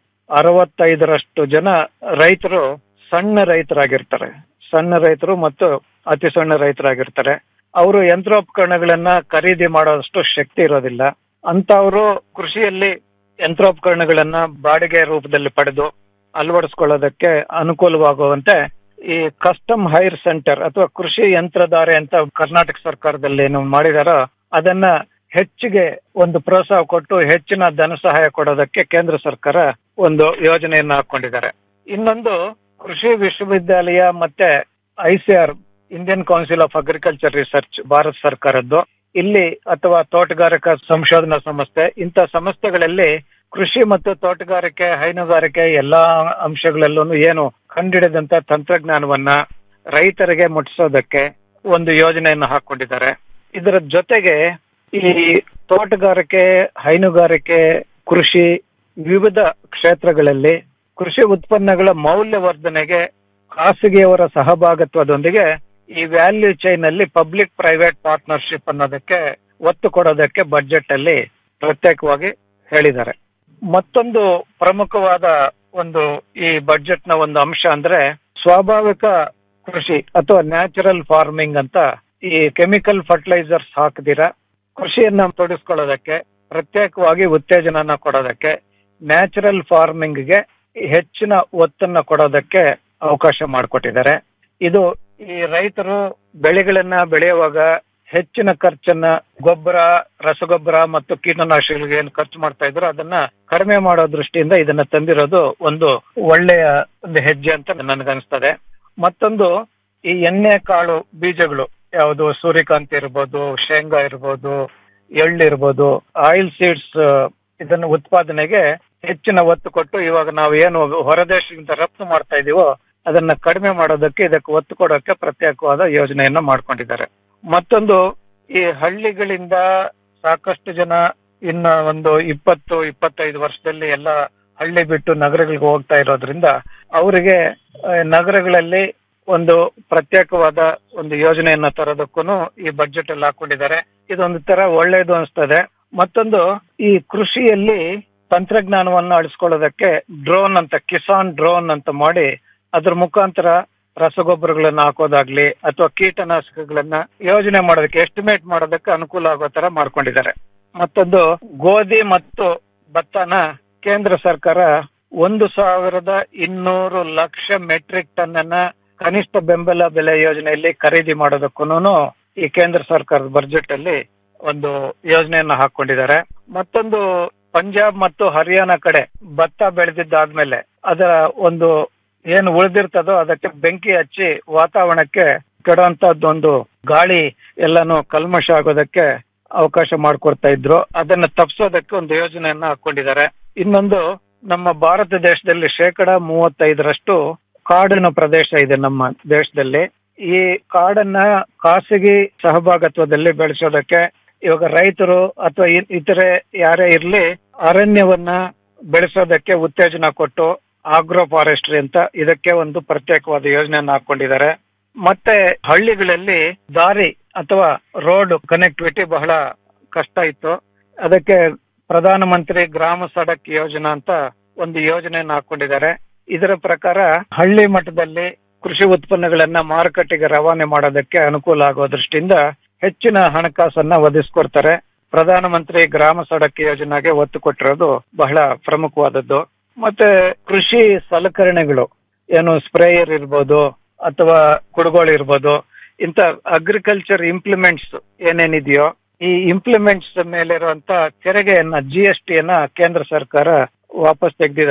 ಅರವತ್ತೈದರಷ್ಟು ಜನ ರೈತರು ಸಣ್ಣ ರೈತರಾಗಿರ್ತಾರೆ ಸಣ್ಣ ರೈತರು ಮತ್ತು ಅತಿ ಸಣ್ಣ ರೈತರಾಗಿರ್ತಾರೆ ಅವರು ಯಂತ್ರೋಪಕರಣಗಳನ್ನ ಖರೀದಿ ಮಾಡೋದಷ್ಟು ಶಕ್ತಿ ಇರೋದಿಲ್ಲ ಅಂತವರು ಕೃಷಿಯಲ್ಲಿ ಯಂತ್ರೋಪಕರಣಗಳನ್ನ ಬಾಡಿಗೆ ರೂಪದಲ್ಲಿ ಪಡೆದು ಅಳವಡಿಸ್ಕೊಳ್ಳೋದಕ್ಕೆ ಅನುಕೂಲವಾಗುವಂತೆ ಈ ಕಸ್ಟಮ್ ಹೈರ್ ಸೆಂಟರ್ ಅಥವಾ ಕೃಷಿ ಯಂತ್ರಧಾರೆ ಅಂತ ಕರ್ನಾಟಕ ಸರ್ಕಾರದಲ್ಲಿ ಏನು ಮಾಡಿದಾರೋ ಅದನ್ನ ಹೆಚ್ಚಿಗೆ ಒಂದು ಪ್ರೋತ್ಸಾಹ ಕೊಟ್ಟು ಹೆಚ್ಚಿನ ಧನ ಸಹಾಯ ಕೊಡೋದಕ್ಕೆ ಕೇಂದ್ರ ಸರ್ಕಾರ ಒಂದು ಯೋಜನೆಯನ್ನ ಹಾಕೊಂಡಿದ್ದಾರೆ ಇನ್ನೊಂದು ಕೃಷಿ ವಿಶ್ವವಿದ್ಯಾಲಯ ಮತ್ತೆ ICR Indian Council of Agriculture Research Bharat ಸರ್ಕಾರದ್ದು ಇಲ್ಲಿ ಅಥವಾ ತೋಟಗಾರಿಕಾ ಸಂಶೋಧನಾ ಸಂಸ್ಥೆ ಇಂಥ ಸಂಸ್ಥೆಗಳಲ್ಲಿ ಕೃಷಿ ಮತ್ತು ತೋಟಗಾರಿಕೆ ಹೈನುಗಾರಿಕೆ ಎಲ್ಲಾ ಅಂಶಗಳಲ್ಲೂ ಏನು ಕಂಡಿಡಿದಂತ ತಂತ್ರಜ್ಞಾನವನ್ನ ರೈತರಿಗೆ ಮುಟ್ಟಿಸೋದಕ್ಕೆ ಒಂದು ಯೋಜನೆಯನ್ನು ಹಾಕೊಂಡಿದ್ದಾರೆ ಇದರ ಜೊತೆಗೆ ಈ ತೋಟಗಾರಿಕೆ ಹೈನುಗಾರಿಕೆ ಕೃಷಿ ವಿವಿಧ ಕ್ಷೇತ್ರಗಳಲ್ಲಿ ಕೃಷಿ ಉತ್ಪನ್ನಗಳ ಮೌಲ್ಯವರ್ಧನೆಗೆ ಖಾಸಗಿಯವರ ಸಹಭಾಗಿತ್ವದೊಂದಿಗೆ ಈ ವ್ಯಾಲ್ಯೂ ಚೈನ್ ಅಲ್ಲಿ ಪಬ್ಲಿಕ್ ಪ್ರೈವೇಟ್ ಪಾರ್ಟ್ನರ್ಶಿಪ್ ಅನ್ನೋದಕ್ಕೆ ಒತ್ತು ಕೊಡೋದಕ್ಕೆ ಬಜೆಟ್ ಅಲ್ಲಿ ಪ್ರತ್ಯೇಕವಾಗಿ ಹೇಳಿದ್ದಾರೆ ಮತ್ತೊಂದು ಪ್ರಮುಖವಾದ ಒಂದು ಈ ಬಜೆಟ್ ನ ಒಂದು ಅಂಶ ಅಂದ್ರೆ ಸ್ವಾಭಾವಿಕ ಕೃಷಿ ಅಥವಾ ನ್ಯಾಚುರಲ್ ಫಾರ್ಮಿಂಗ್ ಅಂತ ಈ ಕೆಮಿಕಲ್ ಫರ್ಟಿಲೈಸರ್ಸ್ ಹಾಕದಿರ ಕೃಷಿಯನ್ನ ತೊಡಗಿಸ್ಕೊಳ್ಳೋದಕ್ಕೆ ಪ್ರತ್ಯೇಕವಾಗಿ ಉತ್ತೇಜನನ ಕೊಡೋದಕ್ಕೆ ನ್ಯಾಚುರಲ್ ಫಾರ್ಮಿಂಗ್ ಗೆ ಹೆಚ್ಚಿನ ಒತ್ತನ್ನ ಕೊಡೋದಕ್ಕೆ ಅವಕಾಶ ಮಾಡಿಕೊಟ್ಟಿದ್ದಾರೆ ಇದು ಈ ರೈತರು ಬೆಳೆಗಳನ್ನ ಬೆಳೆಯುವಾಗ ಹೆಚ್ಚಿನ ಖರ್ಚನ್ನ ಗೊಬ್ಬರ ರಸಗೊಬ್ಬರ ಮತ್ತು ಕೀಟನಾಶಕಗಳಿಗೆ ಏನು ಖರ್ಚು ಮಾಡ್ತಾ ಇದ್ರು ಅದನ್ನ ಕಡಿಮೆ ಮಾಡೋ ದೃಷ್ಟಿಯಿಂದ ಇದನ್ನ ತಂದಿರೋದು ಒಂದು ಒಳ್ಳೆಯ ಒಂದು ಹೆಜ್ಜೆ ಅಂತ ನನಗನ್ಸ್ತದೆ ಮತ್ತೊಂದು ಈ ಎಣ್ಣೆ ಕಾಳು ಬೀಜಗಳು ಯಾವುದು ಸೂರ್ಯಕಾಂತಿ ಇರ್ಬೋದು ಶೇಂಗಾ ಇರ್ಬೋದು ಎಳ್ಳು ಇರ್ಬೋದು ಆಯಿಲ್ ಸೀಡ್ಸ್ ಇದನ್ನ ಉತ್ಪಾದನೆಗೆ ಹೆಚ್ಚಿನ ಒತ್ತು ಕೊಟ್ಟು ಇವಾಗ ನಾವು ಏನು ಹೊರದೇಶದಿಂದ ರಫ್ತು ಮಾಡ್ತಾ ಇದೀವೋ ಅದನ್ನ ಕಡಿಮೆ ಮಾಡೋದಕ್ಕೆ ಇದಕ್ಕೆ ಒತ್ತು ಕೊಡೋಕೆ ಪ್ರತ್ಯೇಕವಾದ ಯೋಜನೆಯನ್ನ ಮಾಡ್ಕೊಂಡಿದ್ದಾರೆ ಮತ್ತೊಂದು ಈ ಹಳ್ಳಿಗಳಿಂದ ಸಾಕಷ್ಟು ಜನ ಇನ್ನ ಒಂದು ಇಪ್ಪತ್ತು ಇಪ್ಪತ್ತೈದು ವರ್ಷದಲ್ಲಿ ಎಲ್ಲ ಹಳ್ಳಿ ಬಿಟ್ಟು ನಗರಗಳಿಗೆ ಹೋಗ್ತಾ ಇರೋದ್ರಿಂದ ಅವರಿಗೆ ನಗರಗಳಲ್ಲಿ ಒಂದು ಪ್ರತ್ಯೇಕವಾದ ಒಂದು ಯೋಜನೆಯನ್ನ ತರೋದಕ್ಕೂ ಈ ಬಜೆಟ್ ಅಲ್ಲಿ ಹಾಕೊಂಡಿದ್ದಾರೆ ಇದೊಂದು ತರ ಒಳ್ಳೇದು ಅನಿಸ್ತದೆ ಮತ್ತೊಂದು ಈ ಕೃಷಿಯಲ್ಲಿ ತಂತ್ರಜ್ಞಾನವನ್ನು ಅಳಿಸ್ಕೊಳ್ಳೋದಕ್ಕೆ ಡ್ರೋನ್ ಅಂತ ಕಿಸಾನ್ ಡ್ರೋನ್ ಅಂತ ಮಾಡಿ ಅದ್ರ ಮುಖಾಂತರ ರಸಗೊಬ್ಬರಗಳನ್ನ ಹಾಕೋದಾಗ್ಲಿ ಅಥವಾ ಕೀಟನಾಶಕಗಳನ್ನ ಯೋಜನೆ ಮಾಡೋದಕ್ಕೆ ಎಸ್ಟಿಮೇಟ್ ಮಾಡೋದಕ್ಕೆ ಅನುಕೂಲ ಆಗೋ ತರ ಮಾಡ್ಕೊಂಡಿದ್ದಾರೆ ಮತ್ತೊಂದು ಗೋಧಿ ಮತ್ತು ಭತ್ತನ ಕೇಂದ್ರ ಸರ್ಕಾರ ಒಂದು ಸಾವಿರದ ಇನ್ನೂರು ಲಕ್ಷ ಮೆಟ್ರಿಕ್ ಟನ್ ಅನ್ನ ಕನಿಷ್ಠ ಬೆಂಬಲ ಬೆಲೆ ಯೋಜನೆಯಲ್ಲಿ ಖರೀದಿ ಮಾಡೋದಕ್ಕೂ ಈ ಕೇಂದ್ರ ಸರ್ಕಾರದ ಬಜೆಟ್ ಅಲ್ಲಿ ಒಂದು ಯೋಜನೆಯನ್ನ ಹಾಕೊಂಡಿದ್ದಾರೆ ಮತ್ತೊಂದು ಪಂಜಾಬ್ ಮತ್ತು ಹರಿಯಾಣ ಕಡೆ ಭತ್ತ ಬೆಳೆದಿದ್ದಾದ್ಮೇಲೆ ಅದರ ಒಂದು ಏನು ಉಳಿದಿರ್ತದೋ ಅದಕ್ಕೆ ಬೆಂಕಿ ಹಚ್ಚಿ ವಾತಾವರಣಕ್ಕೆ ಕೆಡುವಂತದ್ದು ಒಂದು ಗಾಳಿ ಎಲ್ಲಾನು ಕಲ್ಮಶ ಆಗೋದಕ್ಕೆ ಅವಕಾಶ ಮಾಡಿಕೊಡ್ತಾ ಇದ್ರು ಅದನ್ನ ತಪ್ಪಿಸೋದಕ್ಕೆ ಒಂದು ಯೋಜನೆಯನ್ನ ಹಾಕೊಂಡಿದ್ದಾರೆ ಇನ್ನೊಂದು ನಮ್ಮ ಭಾರತ ದೇಶದಲ್ಲಿ ಶೇಕಡ ಮೂವತ್ತೈದರಷ್ಟು ಕಾಡಿನ ಪ್ರದೇಶ ಇದೆ ನಮ್ಮ ದೇಶದಲ್ಲಿ ಈ ಕಾಡನ್ನ ಖಾಸಗಿ ಸಹಭಾಗತ್ವದಲ್ಲಿ ಬೆಳೆಸೋದಕ್ಕೆ ಇವಾಗ ರೈತರು ಅಥವಾ ಇತರೆ ಯಾರೇ ಇರ್ಲಿ ಅರಣ್ಯವನ್ನ ಬೆಳೆಸೋದಕ್ಕೆ ಉತ್ತೇಜನ ಕೊಟ್ಟು ಆಗ್ರೋ ಫಾರೆಸ್ಟ್ರಿ ಅಂತ ಇದಕ್ಕೆ ಒಂದು ಪ್ರತ್ಯೇಕವಾದ ಯೋಜನೆಯನ್ನ ಹಾಕೊಂಡಿದ್ದಾರೆ ಮತ್ತೆ ಹಳ್ಳಿಗಳಲ್ಲಿ ದಾರಿ ಅಥವಾ ರೋಡ್ ಕನೆಕ್ಟಿವಿಟಿ ಬಹಳ ಕಷ್ಟ ಇತ್ತು ಅದಕ್ಕೆ ಪ್ರಧಾನ ಮಂತ್ರಿ ಗ್ರಾಮ ಸಡಕ್ ಯೋಜನಾ ಅಂತ ಒಂದು ಯೋಜನೆಯನ್ನ ಹಾಕೊಂಡಿದ್ದಾರೆ ಇದರ ಪ್ರಕಾರ ಹಳ್ಳಿ ಮಟ್ಟದಲ್ಲಿ ಕೃಷಿ ಉತ್ಪನ್ನಗಳನ್ನ ಮಾರುಕಟ್ಟೆಗೆ ರವಾನೆ ಮಾಡೋದಕ್ಕೆ ಅನುಕೂಲ ಆಗೋ ದೃಷ್ಟಿಯಿಂದ ಹೆಚ್ಚಿನ ಹಣಕಾಸನ್ನ ಒದಗಿಸ್ಕೊಡ್ತಾರೆ ಪ್ರಧಾನ ಮಂತ್ರಿ ಗ್ರಾಮ ಸಡಕ್ ಯೋಜನೆಗೆ ಒತ್ತು ಕೊಟ್ಟಿರೋದು ಬಹಳ ಪ್ರಮುಖವಾದದ್ದು ಮತ್ತೆ ಕೃಷಿ ಸಲಕರಣೆಗಳು ಏನು ಸ್ಪ್ರೇಯರ್ ಇರ್ಬೋದು ಅಥವಾ ಕುಡುಗೋಳು ಇರ್ಬೋದು ಇಂತ ಅಗ್ರಿಕಲ್ಚರ್ ಇಂಪ್ಲಿಮೆಂಟ್ಸ್ ಏನೇನಿದೆಯೋ ಈ ಇಂಪ್ಲಿಮೆಂಟ್ಸ್ ಮೇಲೆ ಇರುವಂತ ತೆರಿಗೆಯನ್ನ ಜಿ ಎಸ್ ಟಿಯನ್ನ ಕೇಂದ್ರ ಸರ್ಕಾರ ವಾಪಸ್ ತೆಗೆದಿದ್ದಾರೆ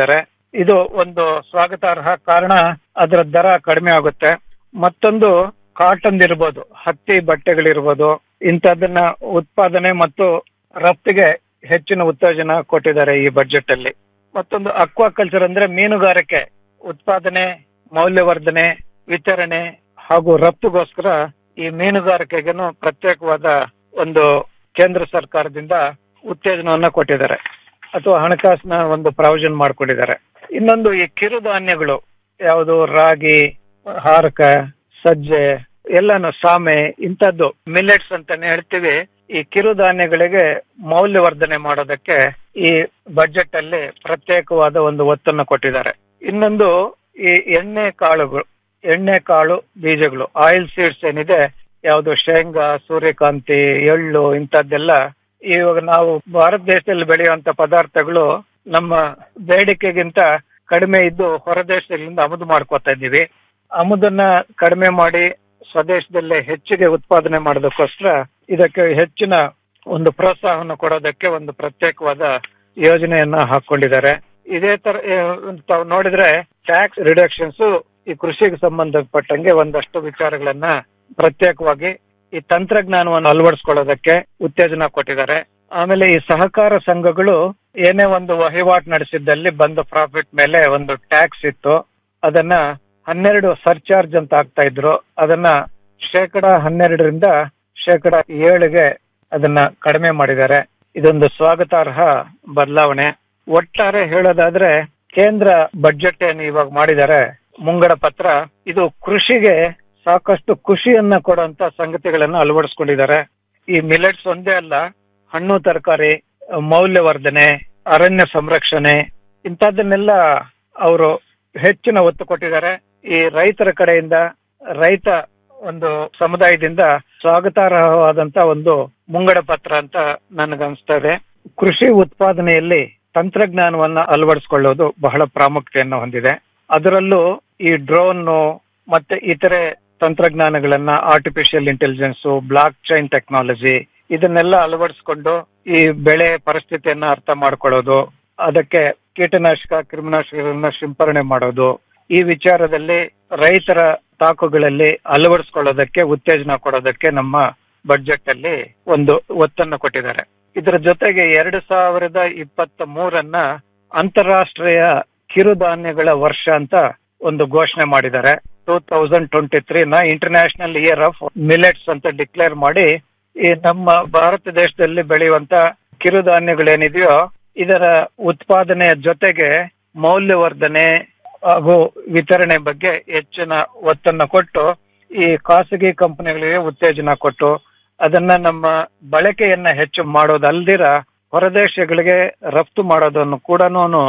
ಇದು ಒಂದು ಸ್ವಾಗತಾರ್ಹ ಕಾರಣ ಅದರ ದರ ಕಡಿಮೆ ಆಗುತ್ತೆ ಮತ್ತೊಂದು ಕಾಟನ್ ಇರ್ಬೋದು ಹತ್ತಿ ಬಟ್ಟೆಗಳಿರ್ಬೋದು ಇಂಥದ್ದನ್ನ ಉತ್ಪಾದನೆ ಮತ್ತು ರಫ್ತಿಗೆ ಹೆಚ್ಚಿನ ಉತ್ತೇಜನ ಕೊಟ್ಟಿದ್ದಾರೆ ಈ ಬಜೆಟ್ ಅಲ್ಲಿ ಮತ್ತೊಂದು ಅಕ್ವಾಕಲ್ಚರ್ ಅಂದ್ರೆ ಮೀನುಗಾರಿಕೆ ಉತ್ಪಾದನೆ ಮೌಲ್ಯವರ್ಧನೆ ವಿತರಣೆ ಹಾಗೂ ರಫ್ತುಗೋಸ್ಕರ ಈ ಮೀನುಗಾರಿಕೆಗೂ ಪ್ರತ್ಯೇಕವಾದ ಒಂದು ಕೇಂದ್ರ ಸರ್ಕಾರದಿಂದ ಉತ್ತೇಜನವನ್ನ ಕೊಟ್ಟಿದ್ದಾರೆ ಅಥವಾ ಹಣಕಾಸಿನ ಒಂದು ಪ್ರಾವಿಷನ್ ಮಾಡ್ಕೊಂಡಿದ್ದಾರೆ ಇನ್ನೊಂದು ಈ ಕಿರುಧಾನ್ಯಗಳು ಯಾವುದು ರಾಗಿ ಹಾರಕ ಸಜ್ಜೆ ಎಲ್ಲಾನು ಸಾಮೆ ಇಂಥದ್ದು ಮಿಲೆಟ್ಸ್ ಅಂತಾನೆ ಹೇಳ್ತೀವಿ ಈ ಕಿರುಧಾನ್ಯಗಳಿಗೆ ಮೌಲ್ಯವರ್ಧನೆ ಮಾಡೋದಕ್ಕೆ ಈ ಬಜೆಟ್ ಅಲ್ಲಿ ಪ್ರತ್ಯೇಕವಾದ ಒಂದು ಒತ್ತನ್ನು ಕೊಟ್ಟಿದ್ದಾರೆ ಇನ್ನೊಂದು ಈ ಎಣ್ಣೆ ಕಾಳುಗಳು ಎಣ್ಣೆ ಕಾಳು ಬೀಜಗಳು ಆಯಿಲ್ ಸೀಡ್ಸ್ ಏನಿದೆ ಯಾವುದು ಶೇಂಗಾ ಸೂರ್ಯಕಾಂತಿ ಎಳ್ಳು ಇಂಥದ್ದೆಲ್ಲ ಇವಾಗ ನಾವು ಭಾರತ ದೇಶದಲ್ಲಿ ಬೆಳೆಯುವಂತ ಪದಾರ್ಥಗಳು ನಮ್ಮ ಬೇಡಿಕೆಗಿಂತ ಕಡಿಮೆ ಇದ್ದು ಹೊರ ದೇಶದಿಂದ ಆಮದು ಮಾಡ್ಕೋತಾ ಇದ್ದೀವಿ ಆಮದನ್ನ ಕಡಿಮೆ ಮಾಡಿ ಸ್ವದೇಶದಲ್ಲೇ ಹೆಚ್ಚಿಗೆ ಉತ್ಪಾದನೆ ಮಾಡೋದಕ್ಕೋಸ್ಕರ ಇದಕ್ಕೆ ಹೆಚ್ಚಿನ ಒಂದು ಪ್ರೋತ್ಸಾಹವನ್ನು ಕೊಡೋದಕ್ಕೆ ಒಂದು ಪ್ರತ್ಯೇಕವಾದ ಯೋಜನೆಯನ್ನ ಹಾಕೊಂಡಿದ್ದಾರೆ ಇದೇ ತರ ಆ, ತಾವು ನೋಡಿದ್ರೆ ಟ್ಯಾಕ್ಸ್ ರಿಡಕ್ಷನ್ಸ್ ಈ ಕೃಷಿಗೆ ಸಂಬಂಧಪಟ್ಟಂಗೆ ಒಂದಷ್ಟು ವಿಚಾರಗಳನ್ನ ಪ್ರತ್ಯೇಕವಾಗಿ ಈ ತಂತ್ರಜ್ಞಾನವನ್ನು ಅಳವಡಿಸ್ಕೊಳ್ಳೋದಕ್ಕೆ ಉತ್ತೇಜನ ಕೊಟ್ಟಿದ್ದಾರೆ ಆಮೇಲೆ ಈ ಸಹಕಾರ ಸಂಘಗಳು ಏನೇ ಒಂದು ವಹಿವಾಟು ನಡೆಸಿದ್ದಲ್ಲಿ ಬಂದ ಪ್ರಾಫಿಟ್ ಮೇಲೆ ಒಂದು ಟ್ಯಾಕ್ಸ್ ಇತ್ತು ಅದನ್ನ ಹನ್ನೆರಡು ಸರ್ಚಾರ್ಜ್ ಅಂತ ಆಗ್ತಾ ಇದ್ರು ಅದನ್ನ ಶೇಕಡ ಹನ್ನೆರಡರಿಂದ ಶೇಕಡ ಏಳಿಗೆ ಅದನ್ನ ಕಡಿಮೆ ಮಾಡಿದ್ದಾರೆ ಇದೊಂದು ಸ್ವಾಗತಾರ್ಹ ಬದಲಾವಣೆ ಒಟ್ಟಾರೆ ಹೇಳೋದಾದ್ರೆ ಕೇಂದ್ರ ಬಜೆಟ್ ಏನು ಇವಾಗ ಮಾಡಿದ್ದಾರೆ ಮುಂಗಡ ಪತ್ರ ಇದು ಕೃಷಿಗೆ ಸಾಕಷ್ಟು ಖುಷಿಯನ್ನ ಕೊಡುವಂತ ಸಂಗತಿಗಳನ್ನ ಅಳವಡಿಸ್ಕೊಂಡಿದ್ದಾರೆ ಈ ಮಿಲೆಟ್ಸ್ ಒಂದೇ ಅಲ್ಲ ಹಣ್ಣು ತರಕಾರಿ ಮೌಲ್ಯವರ್ಧನೆ ಅರಣ್ಯ ಸಂರಕ್ಷಣೆ ಇಂಥದ್ದನ್ನೆಲ್ಲ ಅವರು ಹೆಚ್ಚಿನ ಒತ್ತು ಕೊಟ್ಟಿದ್ದಾರೆ ಈ ರೈತರ ಕಡೆಯಿಂದ ರೈತ ಒಂದು ಸಮುದಾಯದಿಂದ ಸ್ವಾಗತಾರ್ಹವಾದಂತ ಒಂದು ಮುಂಗಡ ಪತ್ರ ಅಂತ ನನಗನ್ಸ್ತಾ ಇದೆ ಕೃಷಿ ಉತ್ಪಾದನೆಯಲ್ಲಿ ತಂತ್ರಜ್ಞಾನವನ್ನ ಅಳವಡಿಸಿಕೊಳ್ಳೋದು ಬಹಳ ಪ್ರಾಮುಖ್ಯತೆಯನ್ನು ಹೊಂದಿದೆ ಅದರಲ್ಲೂ ಈ ಡ್ರೋನ್ ಮತ್ತೆ ಇತರೆ ತಂತ್ರಜ್ಞಾನಗಳನ್ನ artificial intelligence blockchain technology ಇದನ್ನೆಲ್ಲ ಅಳವಡಿಸಿಕೊಂಡು ಈ ಬೆಳೆ ಪರಿಸ್ಥಿತಿಯನ್ನ ಅರ್ಥ ಮಾಡ್ಕೊಳ್ಳೋದು ಅದಕ್ಕೆ ಕೀಟನಾಶಕ ಕ್ರಿಮಿನಾಶಕಗಳನ್ನ ಸಿಂಪರಣೆ ಮಾಡೋದು ಈ ವಿಚಾರದಲ್ಲಿ ರೈತರ ತಾಕುಗಳಲ್ಲಿ ಅಳವಡಿಸ್ಕೊಳ್ಳೋದಕ್ಕೆ ಉತ್ತೇಜನ ಕೊಡೋದಕ್ಕೆ ನಮ್ಮ ಬಜೆಟ್ ಅಲ್ಲಿ ಒಂದು ಒತ್ತನ್ನು ಕೊಟ್ಟಿದ್ದಾರೆ ಇದರ ಜೊತೆಗೆ ಎರಡು ಸಾವಿರದ ಇಪ್ಪತ್ತ ಮೂರನ್ನ ಅಂತಾರಾಷ್ಟ್ರೀಯ ಕಿರುಧಾನ್ಯಗಳ ವರ್ಷ ಅಂತ ಒಂದು ಘೋಷಣೆ ಮಾಡಿದ್ದಾರೆ ಟೂ ತೌಸಂಡ್ ಟ್ವೆಂಟಿ ತ್ರೀ ನ ಇಂಟರ್ನ್ಯಾಷನಲ್ ಇಯರ್ ಆಫ್ ಮಿಲೆಟ್ಸ್ ಅಂತ ಡಿಕ್ಲೇರ್ ಮಾಡಿ ಈ ನಮ್ಮ ಭಾರತ ದೇಶದಲ್ಲಿ ಬೆಳೆಯುವಂತ ಕಿರುಧಾನ್ಯಗಳೇನಿದೆಯೋ ಇದರ ಉತ್ಪಾದನೆಯ ಜೊತೆಗೆ ಮೌಲ್ಯವರ್ಧನೆ ಹಾಗೂ ವಿತರಣೆ ಬಗ್ಗೆ ಹೆಚ್ಚಿನ ಒತ್ತನ್ನು ಕೊಟ್ಟು ಈ ಖಾಸಗಿ ಕಂಪನಿಗಳಿಗೆ ಉತ್ತೇಜನ ಕೊಟ್ಟು ಅದನ್ನ ನಮ್ಮ ಬಳಕೆಯನ್ನ ಹೆಚ್ಚು ಮಾಡೋದಲ್ದಿರ ಹೊರದೇಶಗಳಿಗೆ ರಫ್ತು ಮಾಡೋದನ್ನು ಕೂಡ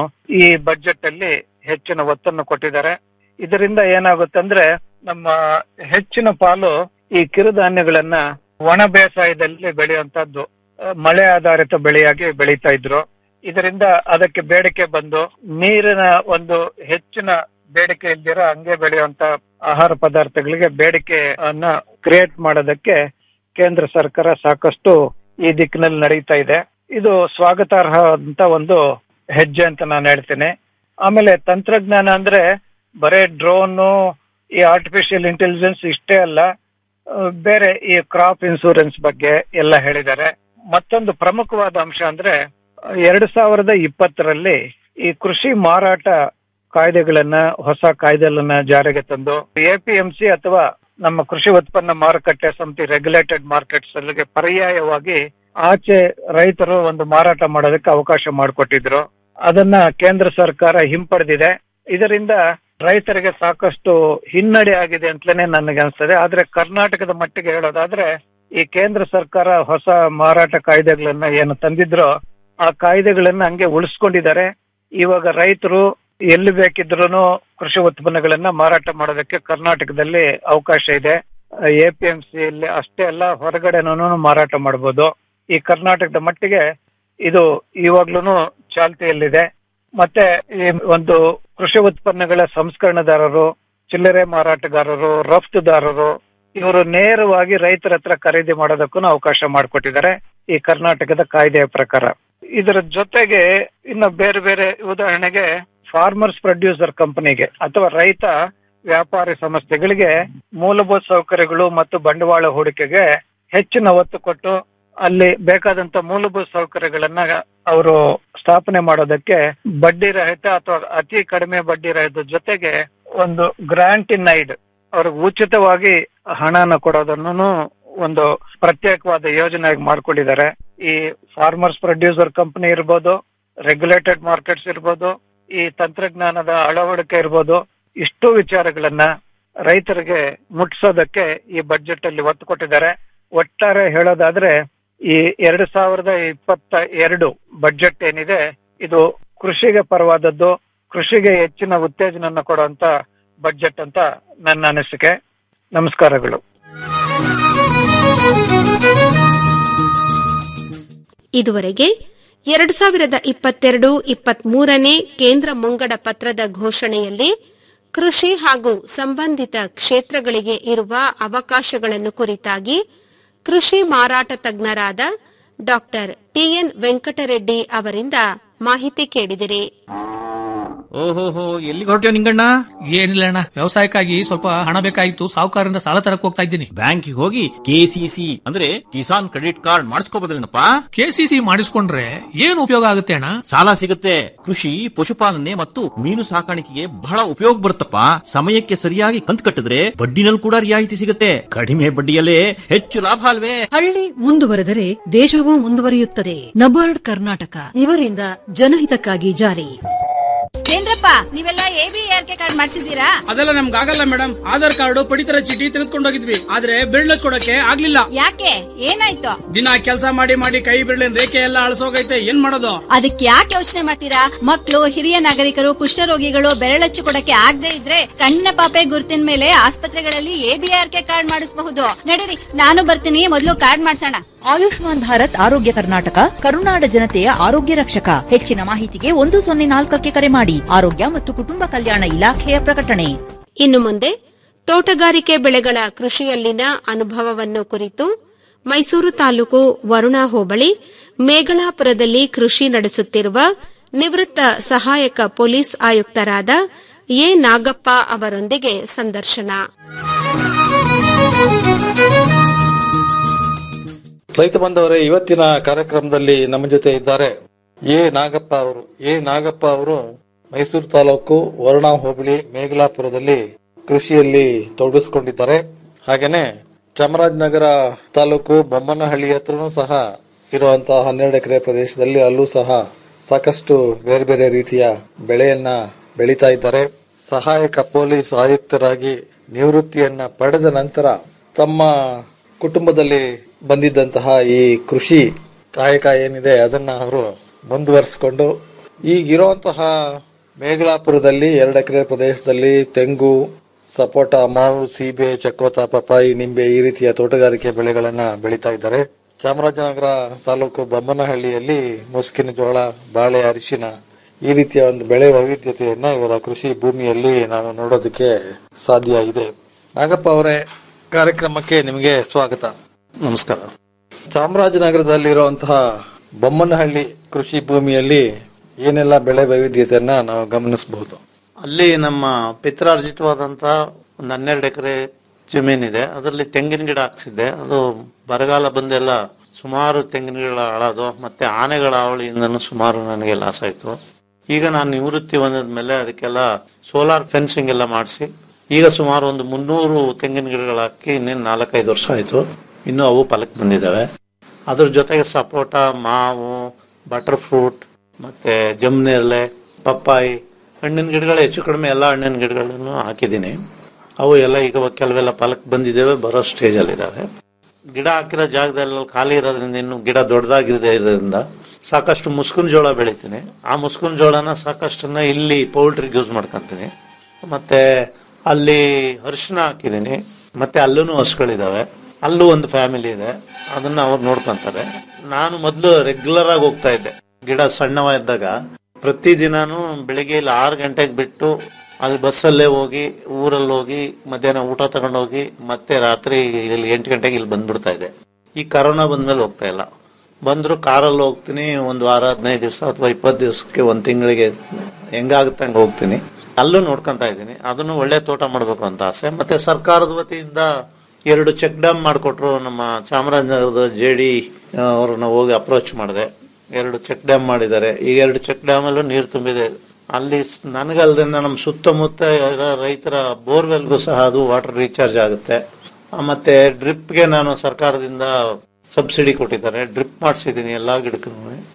ಈ ಬಜೆಟ್ ಅಲ್ಲಿ ಹೆಚ್ಚಿನ ಒತ್ತನ್ನು ಕೊಟ್ಟಿದ್ದಾರೆ ಇದರಿಂದ ಏನಾಗುತ್ತಂದ್ರೆ ನಮ್ಮ ಹೆಚ್ಚಿನ ಪಾಲು ಈ ಕಿರುಧಾನ್ಯಗಳನ್ನ ಒಣ ಬೇಸಾಯದಲ್ಲಿ ಬೆಳೆಯುವಂತದ್ದು ಆ, ಮಳೆ ಆಧಾರಿತ ಬೆಳೆಯಾಗಿ ಬೆಳೀತಾ ಇದ್ರು ಇದರಿಂದ ಅದಕ್ಕೆ ಬೇಡಿಕೆ ಬಂದು ನೀರಿನ ಒಂದು ಹೆಚ್ಚಿನ ಬೇಡಿಕೆ ಇಲ್ದಿರ ಹಂಗೆ ಬೆಳೆಯುವಂತ ಆಹಾರ ಪದಾರ್ಥಗಳಿಗೆ ಬೇಡಿಕೆಯನ್ನ ಕ್ರಿಯೇಟ್ ಮಾಡೋದಕ್ಕೆ ಕೇಂದ್ರ ಸರ್ಕಾರ ಸಾಕಷ್ಟು ಈ ದಿಕ್ಕಿನಲ್ಲಿ ನಡೀತಾ ಇದೆ ಇದು ಸ್ವಾಗತಾರ್ಹ ಅಂತ ಒಂದು ಹೆಜ್ಜೆ ಅಂತ ನಾನು ಹೇಳ್ತೀನಿ ಆಮೇಲೆ ತಂತ್ರಜ್ಞಾನ ಅಂದ್ರೆ ಬರೇ ಡ್ರೋನು ಈ ಆರ್ಟಿಫಿಷಿಯಲ್ ಇಂಟೆಲಿಜೆನ್ಸ್ ಇಷ್ಟೇ ಅಲ್ಲ ಆ, ಬೇರೆ ಈ ಕ್ರಾಪ್ ಇನ್ಸೂರೆನ್ಸ್ ಬಗ್ಗೆ ಎಲ್ಲ ಹೇಳಿದ್ದಾರೆ ಮತ್ತೊಂದು ಪ್ರಮುಖವಾದ ಅಂಶ ಅಂದ್ರೆ ಎರಡು ಸಾವಿರದ ಇಪ್ಪತ್ತರಲ್ಲಿ ಈ ಕೃಷಿ ಮಾರಾಟ ಕಾಯ್ದೆಗಳನ್ನ ಹೊಸ ಕಾಯ್ದೆಗಳನ್ನ ಜಾರಿಗೆ ತಂದು ಎಪಿಎಂಸಿ ಅಥವಾ ನಮ್ಮ ಕೃಷಿ ಉತ್ಪನ್ನ ಮಾರುಕಟ್ಟೆ ಸಮಿತಿ ರೆಗ್ಯುಲೇಟೆಡ್ ಮಾರ್ಕೆಟ್ಸ್ ಅಲ್ಲಿಗೆ ಪರ್ಯಾಯವಾಗಿ ಆಚೆ ರೈತರು ಒಂದು ಮಾರಾಟ ಮಾಡೋದಕ್ಕೆ ಅವಕಾಶ ಮಾಡಿಕೊಟ್ಟಿದ್ರು ಅದನ್ನ ಕೇಂದ್ರ ಸರ್ಕಾರ ಹಿಂಪಡೆದಿದೆ ಇದರಿಂದ ರೈತರಿಗೆ ಸಾಕಷ್ಟು ಹಿನ್ನಡೆ ಆಗಿದೆ ಅಂತಲೇ ನನಗೆ ಅನಿಸ್ತದೆ ಆದ್ರೆ ಕರ್ನಾಟಕದ ಮಟ್ಟಿಗೆ ಹೇಳೋದಾದ್ರೆ ಈ ಕೇಂದ್ರ ಸರ್ಕಾರ ಹೊಸ ಮಾರಾಟ ಕಾಯ್ದೆಗಳನ್ನ ಏನು ತಂದಿದ್ರೋ ಆ ಕಾಯ್ದೆಗಳನ್ನ ಹಂಗೆ ಉಳಿಸ್ಕೊಂಡಿದ್ದಾರೆ ಇವಾಗ ರೈತರು ಎಲ್ಲಿ ಬೇಕಿದ್ರು ಕೃಷಿ ಉತ್ಪನ್ನಗಳನ್ನ ಮಾರಾಟ ಮಾಡೋದಕ್ಕೆ ಕರ್ನಾಟಕದಲ್ಲಿ ಅವಕಾಶ ಇದೆ ಎಪಿಎಂಸಿಯಲ್ಲಿ ಅಷ್ಟೇ ಅಲ್ಲ ಹೊರಗಡೆನೂ ಮಾರಾಟ ಮಾಡಬಹುದು ಈ ಕರ್ನಾಟಕದ ಮಟ್ಟಿಗೆ ಇದು ಇವಾಗ್ಲೂ ಚಾಲ್ತಿಯಲ್ಲಿದೆ ಮತ್ತೆ ಈ ಒಂದು ಕೃಷಿ ಉತ್ಪನ್ನಗಳ ಸಂಸ್ಕರಣದಾರರು ಚಿಲ್ಲರೆ ಮಾರಾಟಗಾರರು ರಫ್ತುದಾರರು ಇವರು ನೇರವಾಗಿ ರೈತರ ಹತ್ರ ಖರೀದಿ ಮಾಡೋದಕ್ಕೂ ಅವಕಾಶ ಮಾಡಿಕೊಟ್ಟಿದ್ದಾರೆ ಈ ಕರ್ನಾಟಕದ ಕಾಯ್ದೆಯ ಪ್ರಕಾರ ಇದರ ಜೊತೆಗೆ ಇನ್ನು ಬೇರೆ ಬೇರೆ ಉದಾಹರಣೆಗೆ ಫಾರ್ಮರ್ಸ್ ಪ್ರೊಡ್ಯೂಸರ್ ಕಂಪನಿಗೆ ಅಥವಾ ರೈತ ವ್ಯಾಪಾರಿ ಸಂಸ್ಥೆಗಳಿಗೆ ಮೂಲಭೂತ ಸೌಕರ್ಯಗಳು ಮತ್ತು ಬಂಡವಾಳ ಹೂಡಿಕೆಗೆ ಹೆಚ್ಚಿನ ಒತ್ತು ಕೊಟ್ಟು ಅಲ್ಲಿ ಬೇಕಾದಂತ ಮೂಲಭೂತ ಸೌಕರ್ಯಗಳನ್ನ ಅವರು ಸ್ಥಾಪನೆ ಮಾಡೋದಕ್ಕೆ ಬಡ್ಡಿ ರಹಿತ ಅಥವಾ ಅತಿ ಕಡಿಮೆ ಬಡ್ಡಿ ರಹಿತ ಜೊತೆಗೆ ಒಂದು ಗ್ರಾಂಟ್ ಇನ್ ಐಡ್ ಅವ್ರಿಗೆ ಉಚಿತವಾಗಿ ಹಣನ ಕೊಡೋದನ್ನು ಒಂದು ಪ್ರತ್ಯೇಕವಾದ ಯೋಜನೆಯಾಗಿ ಮಾಡ್ಕೊಂಡಿದ್ದಾರೆ ಈ ಫಾರ್ಮರ್ಸ್ ಪ್ರೊಡ್ಯೂಸರ್ ಕಂಪನಿ ಇರ್ಬೋದು ರೆಗ್ಯುಲೇಟೆಡ್ ಮಾರ್ಕೆಟ್ಸ್ ಇರ್ಬೋದು ಈ ತಂತ್ರಜ್ಞಾನದ ಅಳವಡಿಕೆ ಇರ್ಬೋದು ಇಷ್ಟು ವಿಚಾರಗಳನ್ನ ರೈತರಿಗೆ ಮುಟ್ಟಿಸೋದಕ್ಕೆ ಈ ಬಜೆಟ್ ಅಲ್ಲಿ ಒತ್ತು ಕೊಟ್ಟಿದ್ದಾರೆ ಒಟ್ಟಾರೆ ಹೇಳೋದಾದ್ರೆ ಈ ಎರಡ್ ಸಾವಿರದ ಇಪ್ಪತ್ತ ಎರಡು ಬಜೆಟ್ ಏನಿದೆ ಇದು ಕೃಷಿಗೆ ಪರವಾದದ್ದು ಕೃಷಿಗೆ ಹೆಚ್ಚಿನ ಉತ್ತೇಜನ ಕೊಡುವಂತ ಬಜೆಟ್ ಅಂತ ನನ್ನ ಅನಿಸಿಕೆ ನಮಸ್ಕಾರಗಳು ಇದುವರೆಗೆ ಎರಡು ಸಾವಿರದ ಇಪ್ಪತ್ತೆರಡು ಇಪ್ಪತ್ಮೂರನೇ ಕೇಂದ್ರ ಮುಂಗಡ ಪತ್ರದ ಘೋಷಣೆಯಲ್ಲಿ ಕೃಷಿ ಹಾಗೂ ಸಂಬಂಧಿತ ಕ್ಷೇತ್ರಗಳಿಗೆ ಇರುವ ಅವಕಾಶಗಳನ್ನು ಕುರಿತಾಗಿ ಕೃಷಿ ಮಾರಾಟ ತಜ್ಞರಾದ ಡಾಕ್ಟರ್ ಟಿಎನ್ ವೆಂಕಟರೆಡ್ಡಿ ಅವರಿಂದ ಮಾಹಿತಿ ಕೇಳಿದಿರಿ ಓಹೋಹೋ ಎಲ್ಲಿಗೆ ಹೊರಟ್ಯೋ ನಿಂಗಣ್ಣ ಏನಿಲ್ಲ ಅಣ್ಣ ವ್ಯವಸಾಯಕ್ಕಾಗಿ ಸ್ವಲ್ಪ ಹಣ ಬೇಕಾಗಿತ್ತು ಸಾಹುಕಾರರಿಂದ ಸಾಲ ತರಕ್ ಹೋಗ್ತಾ ಇದ್ದೀನಿ ಬ್ಯಾಂಕಿಗೆ ಹೋಗಿ ಕೆಸಿಸಿ ಅಂದ್ರೆ ಕಿಸಾನ್ ಕ್ರೆಡಿಟ್ ಕಾರ್ಡ್ ಮಾಡಿಸ್ಕೋಬೋದಲ್ಲೇನಪ್ಪ ಕೆಸಿಸಿ ಮಾಡಿಸ್ಕೊಂಡ್ರೆ ಏನು ಉಪಯೋಗ ಆಗುತ್ತೆ ಅಣ್ಣ ಸಾಲ ಸಿಗುತ್ತೆ ಕೃಷಿ ಪಶುಪಾಲನೆ ಮತ್ತು ಮೀನು ಸಾಕಾಣಿಕೆಗೆ ಬಹಳ ಉಪಯೋಗ ಬರುತ್ತಪ್ಪ ಸಮಯಕ್ಕೆ ಸರಿಯಾಗಿ ಕಂತು ಕಟ್ಟಿದ್ರೆ ಬಡ್ಡಿನಲ್ಲಿ ಕೂಡ ರಿಯಾಯಿತಿ ಸಿಗುತ್ತೆ ಕಡಿಮೆ ಬಡ್ಡಿಯಲ್ಲೇ ಹೆಚ್ಚು ಲಾಭ ಅಲ್ವೇ ಹಳ್ಳಿ ಮುಂದುವರೆದರೆ ದೇಶವೂ ಮುಂದುವರಿಯುತ್ತದೆ ನಬಾರ್ಡ್ ಕರ್ನಾಟಕ ಇವರಿಂದ ಜನಹಿತಕ್ಕಾಗಿ ಜಾರಿ ಏನ್ರಪ್ಪ ನೀವೆಲ್ಲ A B R K card ಮಾಡಿಸಿದೀರಾ ಅದೆಲ್ಲ ನಮ್ಗೆ ಆಗಲ್ಲ ಮೇಡಮ್ ಆಧಾರ್ ಕಾರ್ಡ್ ಪಡಿತರ ಚೀಟಿ ತೆಗೆದುಕೊಂಡು ಹೋಗಿದ್ವಿ ಆದ್ರೆ ಬಿರ್ಳ ಕೊಡಕ್ಕೆ ಆಗ್ಲಿಲ್ಲ ಯಾಕೆ ಏನಾಯ್ತು ದಿನ ಕೆಲಸ ಮಾಡಿ ಮಾಡಿ ಕೈ ಬಿರ್ಲಿನ ರೇಖೆ ಎಲ್ಲ ಅಳಸೋಗೈತೆ ಏನ್ ಮಾಡೋದು ಅದಕ್ಕೆ ಯಾಕೆ ಯೋಚನೆ ಮಾಡ್ತೀರಾ ಮಕ್ಕಳು ಹಿರಿಯ ನಾಗರಿಕರು ಕುಷ್ಠರೋಗಿಗಳು ಬೆರಳಚ್ಚು ಕೊಡಕ್ಕೆ ಆಗದೆ ಇದ್ರೆ ಕಣ್ಣಿನ ಪಾಪೆ ಗುರುತಿನ ಮೇಲೆ ಆಸ್ಪತ್ರೆಗಳಲ್ಲಿ ಎಬಿಆರ್ ಕೆ ಕಾರ್ಡ್ ಮಾಡಿಸಬಹುದು ನಡೀರಿ ನಾನು ಬರ್ತೀನಿ ಮೊದಲು ಕಾರ್ಡ್ ಮಾಡ್ಸೋಣ ಆಯುಷ್ಮಾನ್ ಭಾರತ್ ಆರೋಗ್ಯ ಕರ್ನಾಟಕ ಕರುನಾಡ ಜನತೆಯ ಆರೋಗ್ಯ ರಕ್ಷಕ ಹೆಚ್ಚಿನ ಮಾಹಿತಿಗೆ ಒಂದು ಸೊನ್ನೆ ನಾಲ್ಕಕ್ಕೆ ಕರೆ ಮಾಡಿ ಆರೋಗ್ಯ ಮತ್ತು ಕುಟುಂಬ ಕಲ್ಯಾಣ ಇಲಾಖೆಯ ಪ್ರಕಟಣೆ ಇನ್ನು ಮುಂದೆ ತೋಟಗಾರಿಕೆ ಬೆಳೆಗಳ ಕೃಷಿಯಲ್ಲಿನ ಅನುಭವವನ್ನು ಕುರಿತು ಮೈಸೂರು ತಾಲೂಕು ವರುಣಾ ಹೋಬಳಿ ಮೇಗಳಾಪುರದಲ್ಲಿ ಕೃಷಿ ನಡೆಸುತ್ತಿರುವ ನಿವೃತ್ತ ಸಹಾಯಕ ಪೊಲೀಸ್ ಆಯುಕ್ತರಾದ ಎ ನಾಗಪ್ಪ ಅವರೊಂದಿಗೆ ಸಂದರ್ಶನ ರೈತ ಬಂದವರೇ ಇವತ್ತಿನ ಕಾರ್ಯಕ್ರಮದಲ್ಲಿ ನಮ್ಮ ಜೊತೆ ಇದ್ದಾರೆ ಎ ನಾಗಪ್ಪ ಅವರು ಎ ನಾಗಪ್ಪ ಅವರು ಮೈಸೂರು ತಾಲೂಕು ವರುಣಾ ಹೋಬಳಿ ಮೇಘಲಾಪುರದಲ್ಲಿ ಕೃಷಿಯಲ್ಲಿ ತೊಡಗಿಸಿಕೊಂಡಿದ್ದಾರೆ ಹಾಗೇನೆ ಚಾಮರಾಜನಗರ ತಾಲೂಕು ಬೊಮ್ಮನಹಳ್ಳಿ ಹತ್ರನೂ ಸಹ ಇರುವಂತಹ ಹನ್ನೆರಡು ಎಕರೆ ಪ್ರದೇಶದಲ್ಲಿ ಅಲ್ಲೂ ಸಹ ಸಾಕಷ್ಟು ಬೇರೆ ಬೇರೆ ರೀತಿಯ ಬೆಳೆಯನ್ನ ಬೆಳೀತಾ ಇದ್ದಾರೆ ಸಹಾಯಕ ಪೊಲೀಸ್ ಆಯುಕ್ತರಾಗಿ ನಿವೃತ್ತಿಯನ್ನ ಪಡೆದ ನಂತರ ತಮ್ಮ ಕುಟುಂಬದಲ್ಲಿ ಬಂದಿದ್ದಂತಹ ಈ ಕೃಷಿ ಕಾಯಕ ಏನಿದೆ ಅದನ್ನ ಅವರು ಮುಂದುವರಿಸಿಕೊಂಡು ಈಗಿರುವಂತಹ ಮೇಘಲಾಪುರದಲ್ಲಿ ಎರಡು ಎಕರೆ ಪ್ರದೇಶದಲ್ಲಿ ತೆಂಗು ಸಪೋಟ ಮಾವು ಸೀಬೆ ಚಕ್ಕೋತ ಪಪಾಯಿ ನಿಂಬೆ ಈ ರೀತಿಯ ತೋಟಗಾರಿಕೆ ಬೆಳೆಗಳನ್ನ ಬೆಳೀತಾ ಇದ್ದಾರೆ ಚಾಮರಾಜನಗರ ತಾಲೂಕು ಬೊಮ್ಮನಹಳ್ಳಿಯಲ್ಲಿ ಮುಸುಕಿನ ಜೋಳ ಬಾಳೆ ಅರಿಶಿನ ಈ ರೀತಿಯ ಒಂದು ಬೆಳೆ ವೈವಿಧ್ಯತೆಯನ್ನ ಇವರ ಕೃಷಿ ಭೂಮಿಯಲ್ಲಿ ನಾವು ನೋಡೋದಕ್ಕೆ ಸಾಧ್ಯ ಇದೆ ನಾಗಪ್ಪ ಅವರೇ ಕಾರ್ಯಕ್ರಮಕ್ಕೆ ನಿಮಗೆ ಸ್ವಾಗತ ನಮಸ್ಕಾರ ಚಾಮರಾಜನಗರದಲ್ಲಿರುವಂತಹ ಬೊಮ್ಮನಹಳ್ಳಿ ಕೃಷಿ ಭೂಮಿಯಲ್ಲಿ ಏನೆಲ್ಲ ಬೆಳೆ ವೈವಿಧ್ಯತೆಯನ್ನ ನಾವು ಗಮನಿಸಬಹುದು ಅಲ್ಲಿ ನಮ್ಮ ಪಿತ್ರಾರ್ಜಿತವಾದಂತಹ ಒಂದು ಹನ್ನೆರಡು ಎಕರೆ ಜಮೀನಿದೆ ಅದರಲ್ಲಿ ತೆಂಗಿನ ಗಿಡ ಹಾಕ್ಸಿದ್ದೆ ಅದು ಬರಗಾಲ ಬಂದೆಲ್ಲ ಸುಮಾರು ತೆಂಗಿನ ಗಿಡ ಹಾಳಾದು ಮತ್ತೆ ಆನೆಗಳ ಹಾವಳಿಯಿಂದನೂ ಸುಮಾರು ನನಗೆ ಲಾಸ್ ಆಯ್ತು ಈಗ ನಾನು ನಿವೃತ್ತಿ ಬಂದದ್ಮೇಲೆ ಅದಕ್ಕೆಲ್ಲ ಸೋಲಾರ್ ಫೆನ್ಸಿಂಗ್ ಎಲ್ಲ ಮಾಡಿಸಿ ಈಗ ಸುಮಾರು ಒಂದು ಮುನ್ನೂರು ತೆಂಗಿನ ಗಿಡಗಳು ಹಾಕಿ ಇನ್ನೇನು ನಾಲ್ಕೈದು ವರ್ಷ ಆಯ್ತು ಇನ್ನೂ ಅವು ಫಲಕ್ಕೆ ಬಂದಿದ್ದಾವೆ ಅದ್ರ ಜೊತೆಗೆ ಸಪೋಟ ಮಾವು ಬಟರ್ ಫ್ರೂಟ್ ಮತ್ತೆ ಜಮ್ನೆರ್ಲೆ ಪಪ್ಪಾಯಿ ಹಣ್ಣಿನ ಗಿಡಗಳು ಹೆಚ್ಚು ಕಡಿಮೆ ಎಲ್ಲ ಹಣ್ಣಿನ ಗಿಡಗಳನ್ನು ಹಾಕಿದ್ದೀನಿ ಅವು ಎಲ್ಲ ಈಗ ಕೆಲವೆಲ್ಲ ಫಲಕ್ಕೆ ಬಂದಿದ್ದಾವೆ ಬರೋ ಸ್ಟೇಜಲ್ಲಿ ಇದಾವೆ ಗಿಡ ಹಾಕಿರೋ ಜಾಗದಲ್ಲಿ ಖಾಲಿ ಇರೋದ್ರಿಂದ ಇನ್ನು ಗಿಡ ದೊಡ್ಡದಾಗಿದೆ ಇರೋದ್ರಿಂದ ಸಾಕಷ್ಟು ಮುಸ್ಕಿನ ಜೋಳ ಬೆಳಿತೀನಿ ಆ ಮುಸ್ಕಿನ ಜೋಳನ ಸಾಕಷ್ಟನ್ನ ಇಲ್ಲಿ ಪೌಲ್ಟ್ರಿಗೆ ಯೂಸ್ ಮಾಡ್ಕೊಂತೀನಿ ಮತ್ತೆ ಅಲ್ಲಿ ಅರಿಶಿನ ಹಾಕಿದ್ದೀನಿ ಮತ್ತೆ ಅಲ್ಲೂ ಹಸುಗಳಿದಾವೆ ಅಲ್ಲೂ ಒಂದು ಫ್ಯಾಮಿಲಿ ಇದೆ ಅದನ್ನ ಅವ್ರು ನೋಡ್ಕೊಂತಾರೆ ನಾನು ಮೊದಲು ರೆಗ್ಯುಲರ್ ಆಗಿ ಹೋಗ್ತಾ ಇದ್ದೆ ಗಿಡ ಸಣ್ಣವಾಗಿದ್ದಾಗ ಪ್ರತಿ ದಿನಾನು ಬೆಳಿಗ್ಗೆ ಇಲ್ಲಿ ಆರು ಗಂಟೆಗೆ ಬಿಟ್ಟು ಅಲ್ಲಿ ಬಸ್ಸಲ್ಲೇ ಹೋಗಿ ಊರಲ್ಲಿ ಹೋಗಿ ಮಧ್ಯಾಹ್ನ ಊಟ ತಗೊಂಡೋಗಿ ಮತ್ತೆ ರಾತ್ರಿ ಇಲ್ಲಿ ಎಂಟು ಗಂಟೆಗೆ ಇಲ್ಲಿ ಬಂದ್ಬಿಡ್ತಾ ಇದೆ ಈ ಕರೋನಾ ಬಂದ್ಮೇಲೆ ಹೋಗ್ತಾ ಇಲ್ಲ ಬಂದ್ರು ಕಾರಲ್ಲಿ ಹೋಗ್ತೀನಿ ಒಂದು ವಾರ ಹದಿನೈದು ದಿವಸ ಅಥವಾ ಇಪ್ಪತ್ತು ದಿವಸಕ್ಕೆ ಒಂದು ತಿಂಗಳಿಗೆ ಹೆಂಗಾಗುತ್ತೆ ಹಂಗೆ ಹೋಗ್ತೀನಿ ಅಲ್ಲೂ ನೋಡ್ಕೊಂತ ಇದ್ದೀನಿ ಅದನ್ನು ಒಳ್ಳೆ ತೋಟ ಮಾಡಬೇಕು ಅಂತ ಆಸೆ ಮತ್ತೆ ಸರ್ಕಾರದ ವತಿಯಿಂದ ಎರಡು ಚೆಕ್ ಡ್ಯಾಮ್ ಮಾಡಿಕೊಟ್ರು ನಮ್ಮ ಚಾಮರಾಜನಗರದ ಜೆ ಡಿ ಅವ್ರನ್ನ ಹೋಗಿ ಅಪ್ರೋಚ್ ಮಾಡಿದೆ ಎರಡು ಚೆಕ್ ಡ್ಯಾಮ್ ಮಾಡಿದ್ದಾರೆ ಈಗ ಎರಡು ಚೆಕ್ ಡ್ಯಾಮ್ ಅಲ್ಲೂ ನೀರು ತುಂಬಿದೆ ಅಲ್ಲಿ ಸ್- ನನಗಲ್ದೆ ನಮ್ಮ ಸುತ್ತಮುತ್ತ ಇರೋ ರೈತರ ಬೋರ್ವೆಲ್ಗೂ ಸಹ ಅದು ವಾಟರ್ ರೀಚಾರ್ಜ್ ಆಗುತ್ತೆ ಆ, ಮತ್ತೆ ಡ್ರಿಪ್ಗೆ ನಾನು ಸರ್ಕಾರದಿಂದ ಸಬ್ಸಿಡಿ ಕೊಟ್ಟಿದ್ದಾರೆ ಡ್ರಿಪ್ ಮಾಡಿಸಿದ್ದೀನಿ ಎಲ್ಲಾ ಗಿಡಕ್ಕೂ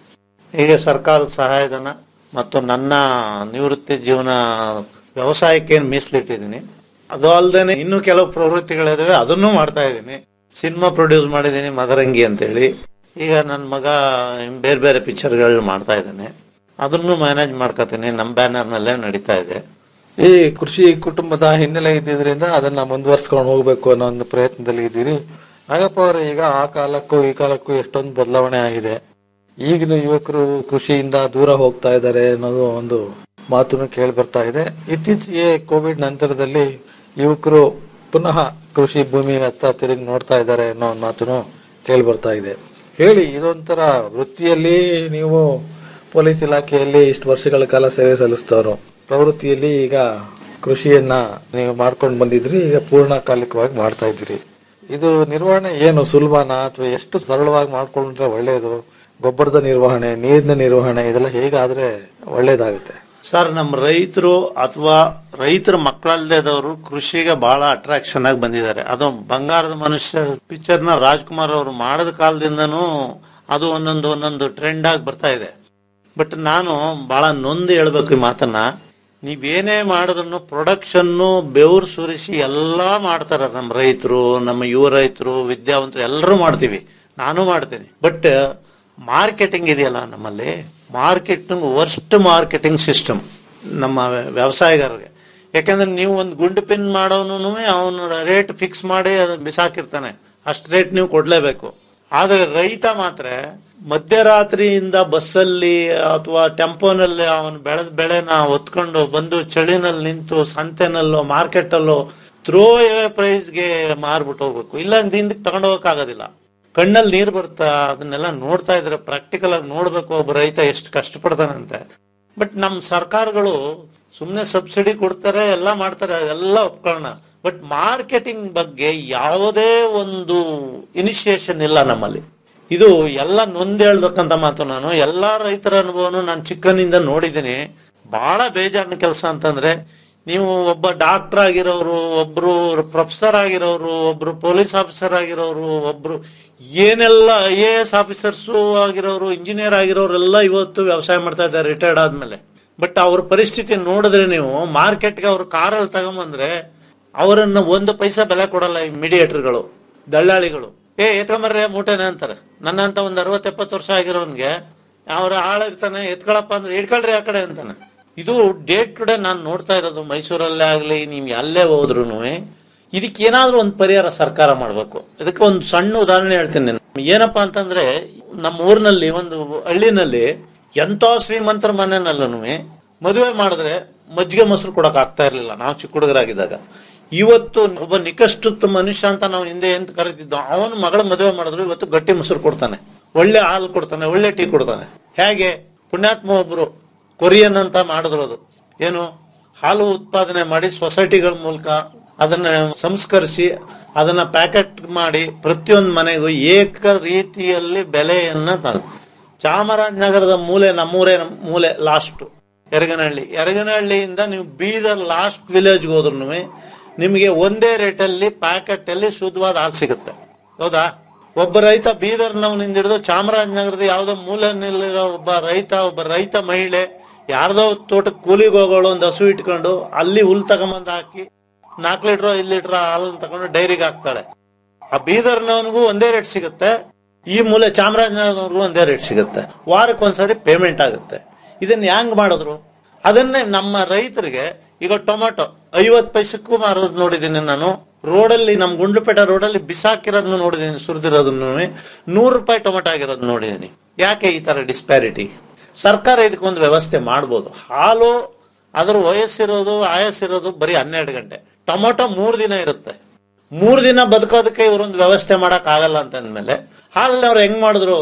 ಹೀಗೆ ಸರ್ಕಾರದ ಸಹಾಯಧನ ಮತ್ತು ನನ್ನ ನಿವೃತ್ತಿ ಜೀವನ ವ್ಯವಸಾಯಕ್ಕೆ ಏನ್ ಮೀಸಲಿಟ್ಟಿದ್ದೀನಿ ಅದು ಅಲ್ಲದೆ ಇನ್ನೂ ಕೆಲವು ಪ್ರವೃತ್ತಿಗಳಿದಾವೆ ಅದನ್ನೂ ಮಾಡ್ತಾ ಇದ್ದೀನಿ ಸಿನಿಮಾ ಪ್ರೊಡ್ಯೂಸ್ ಮಾಡಿದ್ದೀನಿ ಮದರಂಗಿ ಅಂತೇಳಿ ಈಗ ನನ್ನ ಮಗ ಬೇರೆ ಬೇರೆ ಪಿಕ್ಚರ್ಗಳು ಮಾಡ್ತಾ ಇದ್ದಾನೆ ಅದನ್ನು ಮ್ಯಾನೇಜ್ ಮಾಡ್ಕೋತೀನಿ ನಮ್ಮ ಬ್ಯಾನರ್ನಲ್ಲೇ ನಡೀತಾ ಇದೆ ಈ ಕೃಷಿ ಕುಟುಂಬದ ಹಿನ್ನೆಲೆ ಇದ್ದಿದ್ರಿಂದ ಅದನ್ನ ಮುಂದುವರ್ಸ್ಕೊಂಡು ಹೋಗ್ಬೇಕು ಅನ್ನೋ ಒಂದು ಪ್ರಯತ್ನದಲ್ಲಿ ಇದ್ದೀರಿ ನಾಗಪ್ಪ ಅವರು ಈಗ ಆ ಕಾಲಕ್ಕೂ ಈ ಕಾಲಕ್ಕೂ ಎಷ್ಟೊಂದು ಬದಲಾವಣೆ ಆಗಿದೆ ಈಗಿನ ಯುವಕರು ಕೃಷಿಯಿಂದ ದೂರ ಹೋಗ್ತಾ ಇದ್ದಾರೆ ಅನ್ನೋದು ಒಂದು ಮಾತನ್ನು ಕೇಳಿ ಬರ್ತಾ ಇದೆ ಇತ್ತೀಚೆಗೆ ಕೋವಿಡ್ ನಂತರದಲ್ಲಿ ಯುವಕರು ಪುನಃ ಕೃಷಿ ಭೂಮಿ ಹತ್ತ ತಿರುಗಿ ನೋಡ್ತಾ ಇದ್ದಾರೆ ಅನ್ನೋ ಒಂದು ಮಾತನ್ನು ಕೇಳಿ ಬರ್ತಾ ಇದೆ ಹೇಳಿ ಇದೊಂಥರ ವೃತ್ತಿಯಲ್ಲಿ ನೀವು ಪೊಲೀಸ್ ಇಲಾಖೆಯಲ್ಲಿ ಇಷ್ಟು ವರ್ಷಗಳ ಕಾಲ ಸೇವೆ ಸಲ್ಲಿಸ್ತವರು ಪ್ರವೃತ್ತಿಯಲ್ಲಿ ಈಗ ಕೃಷಿಯನ್ನ ನೀವು ಮಾಡ್ಕೊಂಡು ಬಂದಿದ್ರಿ ಈಗ ಪೂರ್ಣಕಾಲಿಕವಾಗಿ ಮಾಡ್ತಾ ಇದ್ದೀರಿ ಇದು ನಿರ್ವಹಣೆ ಏನು ಸುಲಭನಾ ಅಥವಾ ಎಷ್ಟು ಸರಳವಾಗಿ ಮಾಡ್ಕೊಂಡ್ರೆ ಒಳ್ಳೆಯದು ಗೊಬ್ಬರದ ನಿರ್ವಹಣೆ ನೀರಿನ ನಿರ್ವಹಣೆ ಇದೆಲ್ಲ ಹೇಗಾದ್ರೆ ಒಳ್ಳೇದಾಗುತ್ತೆ ಸರ್ ನಮ್ಮ ರೈತರು ಅಥವಾ ರೈತರ ಮಕ್ಕಳಲ್ದೇದವರು ಕೃಷಿಗೆ ಬಹಳ ಅಟ್ರಾಕ್ಷನ್ ಆಗಿ ಬಂದಿದ್ದಾರೆ ಅದು ಬಂಗಾರದ ಮನುಷ್ಯ ಪಿಕ್ಚರ್ ನ ರಾಜ್ಕುಮಾರ್ ಅವರು ಮಾಡದ ಕಾಲದಿಂದನೂ ಅದು ಒಂದೊಂದು ಒಂದೊಂದು ಟ್ರೆಂಡ್ ಆಗಿ ಬರ್ತಾ ಇದೆ ಬಟ್ ನಾನು ಬಹಳ ನೊಂದು ಹೇಳ್ಬೇಕು ಈ ಮಾತನ್ನ ನೀವೇನೇ ಮಾಡಿದ್ರು ಪ್ರೊಡಕ್ಷನ್ ಬೆವರು ಸುರಿಸಿ ಎಲ್ಲಾ ಮಾಡ್ತಾರ ನಮ್ಮ ರೈತರು ನಮ್ಮ ಯುವ ರೈತರು ವಿದ್ಯಾವಂತರು ಎಲ್ಲರೂ ಮಾಡ್ತೀವಿ ನಾನು ಮಾಡ್ತೀನಿ ಬಟ್ ಮಾರ್ಕೆಟಿಂಗ್ ಇದೆಯಲ್ಲ ನಮ್ಮಲ್ಲಿ ಮಾರ್ಕೆಟಿಂಗ್ ವರ್ಸ್ಟ್ ಮಾರ್ಕೆಟಿಂಗ್ ಸಿಸ್ಟಮ್ ನಮ್ಮ ವ್ಯವಸಾಯಗಾರರಿಗೆ ಯಾಕಂದ್ರೆ ನೀವು ಒಂದು ಗುಂಡು ಪಿನ್ ಮಾಡೋನು ಅವನ ರೇಟ್ ಫಿಕ್ಸ್ ಮಾಡಿ ಅದನ್ನ ಬಿಸಾಕಿರ್ತಾನೆ ಅಷ್ಟು ರೇಟ್ ನೀವು ಕೊಡ್ಲೇಬೇಕು ಆದ್ರೆ ರೈತ ಮಾತ್ರ ಮಧ್ಯರಾತ್ರಿಯಿಂದ ಬಸ್ಸಲ್ಲಿ ಅಥವಾ ಟೆಂಪೋನಲ್ಲಿ ಅವನು ಬೆಳೆದ ಬೆಳೆನ ಹೊತ್ಕೊಂಡು ಬಂದು ಚಳಿನಲ್ಲಿ ನಿಂತು ಸಂತೆನಲ್ಲೋ ಮಾರ್ಕೆಟಲ್ಲೋ ಥ್ರೋ ಪ್ರೈಸ್ಗೆ ಮಾರ್ಬಿಟ್ಟು ಹೋಗ್ಬೇಕು ಇಲ್ಲ ಹಿಂದಕ್ಕೆ ತಗೊಂಡು ಹೋಗಕ್ಕಾಗೋದಿಲ್ಲ ಕಣ್ಣಲ್ಲಿ ನೀರು ಬರ್ತಾ ಅದನ್ನೆಲ್ಲ ನೋಡ್ತಾ ಇದ್ರೆ ಪ್ರಾಕ್ಟಿಕಲ್ ಆಗಿ ನೋಡ್ಬೇಕು ಒಬ್ಬ ರೈತ ಎಷ್ಟು ಕಷ್ಟಪಡ್ತಾನಂತೆ ಬಟ್ ನಮ್ ಸರ್ಕಾರಗಳು ಸುಮ್ನೆ ಸಬ್ಸಿಡಿ ಕೊಡ್ತಾರೆ ಎಲ್ಲ ಮಾಡ್ತಾರೆ ಎಲ್ಲ ಒಪ್ಕೊಳ್ಳೋಣ ಬಟ್ ಮಾರ್ಕೆಟಿಂಗ್ ಬಗ್ಗೆ ಯಾವುದೇ ಒಂದು ಇನಿಷಿಯೇಷನ್ ಇಲ್ಲ ನಮ್ಮಲ್ಲಿ ಇದು ಎಲ್ಲ ನೊಂದೇಳ್ದಕ್ಕಂತ ಮಾತು ನಾನು ಎಲ್ಲಾ ರೈತರ ಅನುಭವನು ನಾನು ಚಿಕ್ಕನಿಂದ ನೋಡಿದ್ದೀನಿ ಬಹಳ ಬೇಜಾರಿನ ಕೆಲಸ ಅಂತಂದ್ರೆ ನೀವು ಒಬ್ಬ ಡಾಕ್ಟರ್ ಆಗಿರೋರು ಒಬ್ರು ಪ್ರೊಫೆಸರ್ ಆಗಿರೋರು ಒಬ್ರು ಪೊಲೀಸ್ ಆಫೀಸರ್ ಆಗಿರೋರು ಒಬ್ರು ಏನೆಲ್ಲ ಐ ಎ ಎಸ್ ಆಫೀಸರ್ಸು ಆಗಿರೋರು ಇಂಜಿನಿಯರ್ ಆಗಿರೋರೆಲ್ಲ ಇವತ್ತು ವ್ಯವಸಾಯ ಮಾಡ್ತಾ ಇದ್ದಾರೆ ರಿಟೈರ್ಡ್ ಆದ್ಮೇಲೆ ಬಟ್ ಅವ್ರ ಪರಿಸ್ಥಿತಿ ನೋಡಿದ್ರೆ ನೀವು ಮಾರ್ಕೆಟ್ಗೆ ಅವ್ರ ಕಾರಲ್ಲಿ ತಗೊಂಬಂದ್ರೆ ಅವರನ್ನ ಒಂದು ಪೈಸಾ ಬೆಲೆ ಕೊಡಲ್ಲ ಈ ಮೀಡಿಯೇಟರ್ಗಳು ದಳ್ಳಾಳಿಗಳು ಏ ಎತ್ಕೊಂಬರ್ರೆ ಮೂಟೆನೆ ಅಂತಾರೆ ನನ್ನಂತ ಒಂದ್ ಅರವತ್ ಎಪ್ಪತ್ತು ವರ್ಷ ಆಗಿರೋನ್ಗೆ ಅವ್ರ ಆಳ ಇರ್ತಾನೆ ಎತ್ಕೊಳಪ್ಪ ಅಂದ್ರೆ ಹಿಡ್ಕೊಳ್ರಿ ಆ ಕಡೆ ಅಂತಾನೆ ಇದು ಡೇ ಟು ಡೇ ನಾನು ನೋಡ್ತಾ ಇರೋದು ಮೈಸೂರಲ್ಲೇ ಆಗ್ಲಿ ನೀವ್ ಎಲ್ಲೇ ಹೋದ್ರು ಇದಕ್ಕೆ ಏನಾದ್ರೂ ಒಂದು ಪರಿಹಾರ ಸರ್ಕಾರ ಮಾಡ್ಬೇಕು ಇದಕ್ಕೆ ಒಂದು ಸಣ್ಣ ಉದಾಹರಣೆ ಹೇಳ್ತೀನಿ ನಾನು. ಏನಪ್ಪಾ ಅಂತಂದ್ರೆ ನಮ್ಮ ಊರಿನಲ್ಲಿ ಒಂದು ಹಳ್ಳಿನಲ್ಲಿ ಎಂತ ಶ್ರೀಮಂತರ ಮನೆಯಲ್ಲೂ ಮದುವೆ ಮಾಡಿದ್ರೆ ಮಜ್ಜಿಗೆ ಮೊಸರು ಕೊಡಕ್ ಆಗ್ತಾ ಇರ್ಲಿಲ್ಲ ನಾವು ಚಿಕ್ಕ ಹುಡುಗರಾಗಿದ್ದಾಗ ಇವತ್ತು ಒಬ್ಬ ನಿಕಷ್ಟುತ್ತ ಮನುಷ್ಯ ಅಂತ ನಾವು ಹಿಂದೆ ಎಂತ ಕರೀತಿದ್ದೋ ಅವನ ಮಗಳ ಮದುವೆ ಮಾಡಿದ್ರು ಇವತ್ತು ಗಟ್ಟಿ ಮೊಸರು ಕೊಡ್ತಾನೆ ಒಳ್ಳೆ ಹಾಲು ಕೊಡ್ತಾನೆ ಒಳ್ಳೆ ಟೀ ಕೊಡ್ತಾನೆ ಹೇಗೆ ಪುಣ್ಯಾತ್ಮ ಒಬ್ರು ಕೊರಿಯನ್ ಅಂತ ಮಾಡಿದ್ರು ಅದು ಏನು ಹಾಲು ಉತ್ಪಾದನೆ ಮಾಡಿ ಸೊಸೈಟಿಗಳ ಮೂಲಕ ಅದನ್ನ ಸಂಸ್ಕರಿಸಿ ಅದನ್ನ ಪ್ಯಾಕೆಟ್ ಮಾಡಿ ಪ್ರತಿಯೊಂದು ಮನೆಗೂ ಏಕ ರೀತಿಯಲ್ಲಿ ಬೆಲೆಯನ್ನ ತ- ಚಾಮರಾಜನಗರದ ಮೂಲೆ ನಮ್ಮೂರೇ ನಮ್ ಮೂಲೆ ಲಾಸ್ಟ್ ಯರಗನಹಳ್ಳಿ ಯರಗನಹಳ್ಳಿಯಿಂದ ನೀವು ಬೀದರ್ ಲಾಸ್ಟ್ ವಿಲೇಜ್ಗೆ ಹೋದ್ರು ನಿಮಗೆ ಒಂದೇ ರೇಟಲ್ಲಿ ಪ್ಯಾಕೆಟ್ ಅಲ್ಲಿ ಶುದ್ಧವಾದ ಹಾಲು ಸಿಗುತ್ತೆ ಹೌದಾ ಒಬ್ಬ ರೈತ ಬೀದರ್ನವ್ನಿಂದ ಹಿಡಿದು ಚಾಮರಾಜನಗರದ ಯಾವ್ದೋ ಮೂಲೆಯಲ್ಲಿರೋ ಒಬ್ಬ ರೈತ ಒಬ್ಬ ರೈತ ಮಹಿಳೆ ಯಾರ್ದೋ ತೋಟಕ್ಕೆ ಕೂಲಿಗೆ ಹೋಗೋಳು ಒಂದು ಹಸು ಇಟ್ಕೊಂಡು ಅಲ್ಲಿ ಹುಲ್ ತಗೊಂಬಂದ್ ಹಾಕಿ ನಾಲ್ಕು ಲೀಟರ್ ಐದು ಲೀಟರ್ ಹಾಲನ್ನು ತಗೊಂಡು ಡೈರಿಗೆ ಹಾಕ್ತಾಳೆ ಆ ಬೀದರ್ನವನಿಗೂ ಒಂದೇ ರೇಟ್ ಸಿಗುತ್ತೆ ಈ ಮೂಲೆ ಚಾಮರಾಜನಗರವ್ರಿಗೂ ಒಂದೇ ರೇಟ್ ಸಿಗುತ್ತೆ ವಾರಕ್ಕೆ ಒಂದ್ಸರಿ ಪೇಮೆಂಟ್ ಆಗುತ್ತೆ ಇದನ್ನ ಹೆಂಗ್ ಮಾಡಿದ್ರು ಅದನ್ನೇ ನಮ್ಮ ರೈತರಿಗೆ ಈಗ ಟೊಮೆಟೊ ಐವತ್ ಪೈಸಕ್ಕೂ ಮಾರೋದು ನೋಡಿದ್ದೀನಿ ನಾನು ರೋಡಲ್ಲಿ ನಮ್ ಗುಂಡ್ಲುಪೇಟೆ ರೋಡಲ್ಲಿ ಬಿಸಾಕಿರೋದನ್ನು ನೋಡಿದ್ದೀನಿ ಸುರಿದಿರೋದನ್ನು ನೂರು ರೂಪಾಯಿ ಟೊಮೆಟೊ ಆಗಿರೋದು ನೋಡಿದ್ದೀನಿ ಯಾಕೆ ಈ ತರ ಡಿಸ್ಪ್ಯಾರಿಟಿ ಸರ್ಕಾರ ಇದಕ್ಕೊಂದು ವ್ಯವಸ್ಥೆ ಮಾಡ್ಬೋದು ಹಾಲು ಅದ್ರ ವಯಸ್ಸಿರೋದು ಆಯಸ್ಸಿರೋದು ಬರೀ ಹನ್ನೆರಡು ಗಂಟೆ ಟೊಮೊಟೊ ಮೂರ್ ದಿನ ಇರುತ್ತೆ ಮೂರ್ ದಿನ ಬದುಕೋದಕ್ಕೆ ಇವರೊಂದು ವ್ಯವಸ್ಥೆ ಮಾಡಕ್ ಆಗಲ್ಲ ಅಂತ ಅಂದ್ಮೇಲೆ ಹಾಲಲ್ಲಿ ಅವ್ರು ಹೆಂಗ್ ಮಾಡಿದ್ರು ಅವರು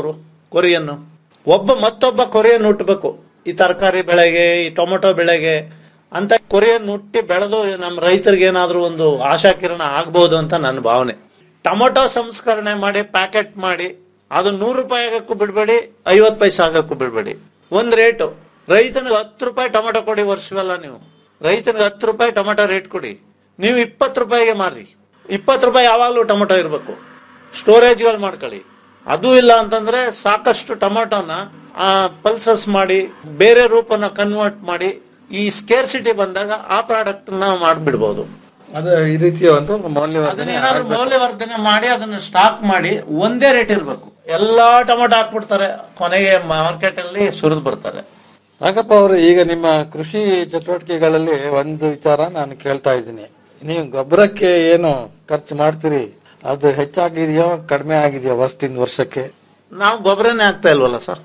ಕೊರಿಯನ್ನು ಒಬ್ಬ ಮತ್ತೊಬ್ಬ ಕೊರಿಯನ್ ಹುಟ್ಟಬೇಕು ಈ ತರಕಾರಿ ಬೆಳೆಗೆ ಈ ಟೊಮೊಟೊ ಬೆಳೆಗೆ ಅಂತ ಕೊರಿಯನ್ ಹುಟ್ಟಿ ಬೆಳೆದು ನಮ್ಮ ರೈತರಿಗೆ ಏನಾದ್ರೂ ಒಂದು ಆಶಾಕಿರಣ ಆಗ್ಬಹುದು ಅಂತ ನನ್ನ ಭಾವನೆ ಟೊಮೊಟೊ ಸಂಸ್ಕರಣೆ ಮಾಡಿ ಪ್ಯಾಕೆಟ್ ಮಾಡಿ ಅದು ನೂರು ರೂಪಾಯಿ ಆಗಕ್ಕೂ ಬಿಡಬೇಡಿ ಐವತ್ತು ಪೈಸೆ ಆಗಕ್ಕೂ ಬಿಡಬೇಡಿ ಒಂದ್ ರೇಟು ರೈತನಿಗೆ ಹತ್ತು ರೂಪಾಯಿ ಟೊಮೊಟೊ ಕೊಡಿ ವರ್ಷವೆಲ್ಲ ನೀವು ರೈತನಿಗೆ ಹತ್ತು ರೂಪಾಯಿ ಟೊಮೊಟೊ ರೇಟ್ ಕೊಡಿ ನೀವು ಇಪ್ಪತ್ತು ರೂಪಾಯಿಗೆ ಮಾರಿ ಇಪ್ಪತ್ತು ರೂಪಾಯಿ ಯಾವಾಗಲೂ ಟೊಮೊಟೊ ಇರಬೇಕು ಸ್ಟೋರೇಜ್ಗಳು ಮಾಡ್ಕೊಳ್ಳಿ ಅದು ಇಲ್ಲ ಅಂತಂದ್ರೆ ಸಾಕಷ್ಟು ಟೊಮೊಟೊನ ಪಲ್ಸಸ್ ಮಾಡಿ ಬೇರೆ ರೂಪನ ಕನ್ವರ್ಟ್ ಮಾಡಿ ಈ ಸ್ಕೇರ್ಸಿಟಿ ಬಂದಾಗ ಆ ಪ್ರಾಡಕ್ಟ್ ನ ಮಾಡ್ಬಿಡ್ಬೋದು ಅದು ಈ ರೀತಿಯ ಒಂದು ಮೌಲ್ಯವರ್ಧನೆ ಅದನ್ನೇನಾದ್ರೂ ಮೌಲ್ಯವರ್ಧನೆ ಮಾಡಿ ಅದನ್ನ ಸ್ಟಾಕ್ ಮಾಡಿ ಒಂದೇ ರೇಟ್ ಇರಬೇಕು ಎಲ್ಲಾ ಟೊಮೊಟೊ ಹಾಕ್ಬಿಡ್ತಾರೆ ಕೊನೆಗೆ ಮಾರ್ಕೆಟ್ ಅಲ್ಲಿ ಸುರಿದು ಬರ್ತಾರೆ ನಾಗಪ್ಪ ಅವರು ಈಗ ನಿಮ್ಮ ಕೃಷಿ ಚಟುವಟಿಕೆಗಳಲ್ಲಿ ಒಂದು ವಿಚಾರ ನಾನು ಕೇಳ್ತಾ ಇದ್ದೀನಿ ನೀವು ಗೊಬ್ಬರಕ್ಕೆ ಏನು ಖರ್ಚು ಮಾಡ್ತೀರಿ ಅದು ಹೆಚ್ಚಾಗಿದೆಯೋ ಕಡಿಮೆ ಆಗಿದೆಯೋ ವರ್ಷದಿಂದ ವರ್ಷಕ್ಕೆ ನಾವು ಗೊಬ್ಬರನೇ ಆಗ್ತಾ ಇಲ್ವಲ್ಲ ಸರ್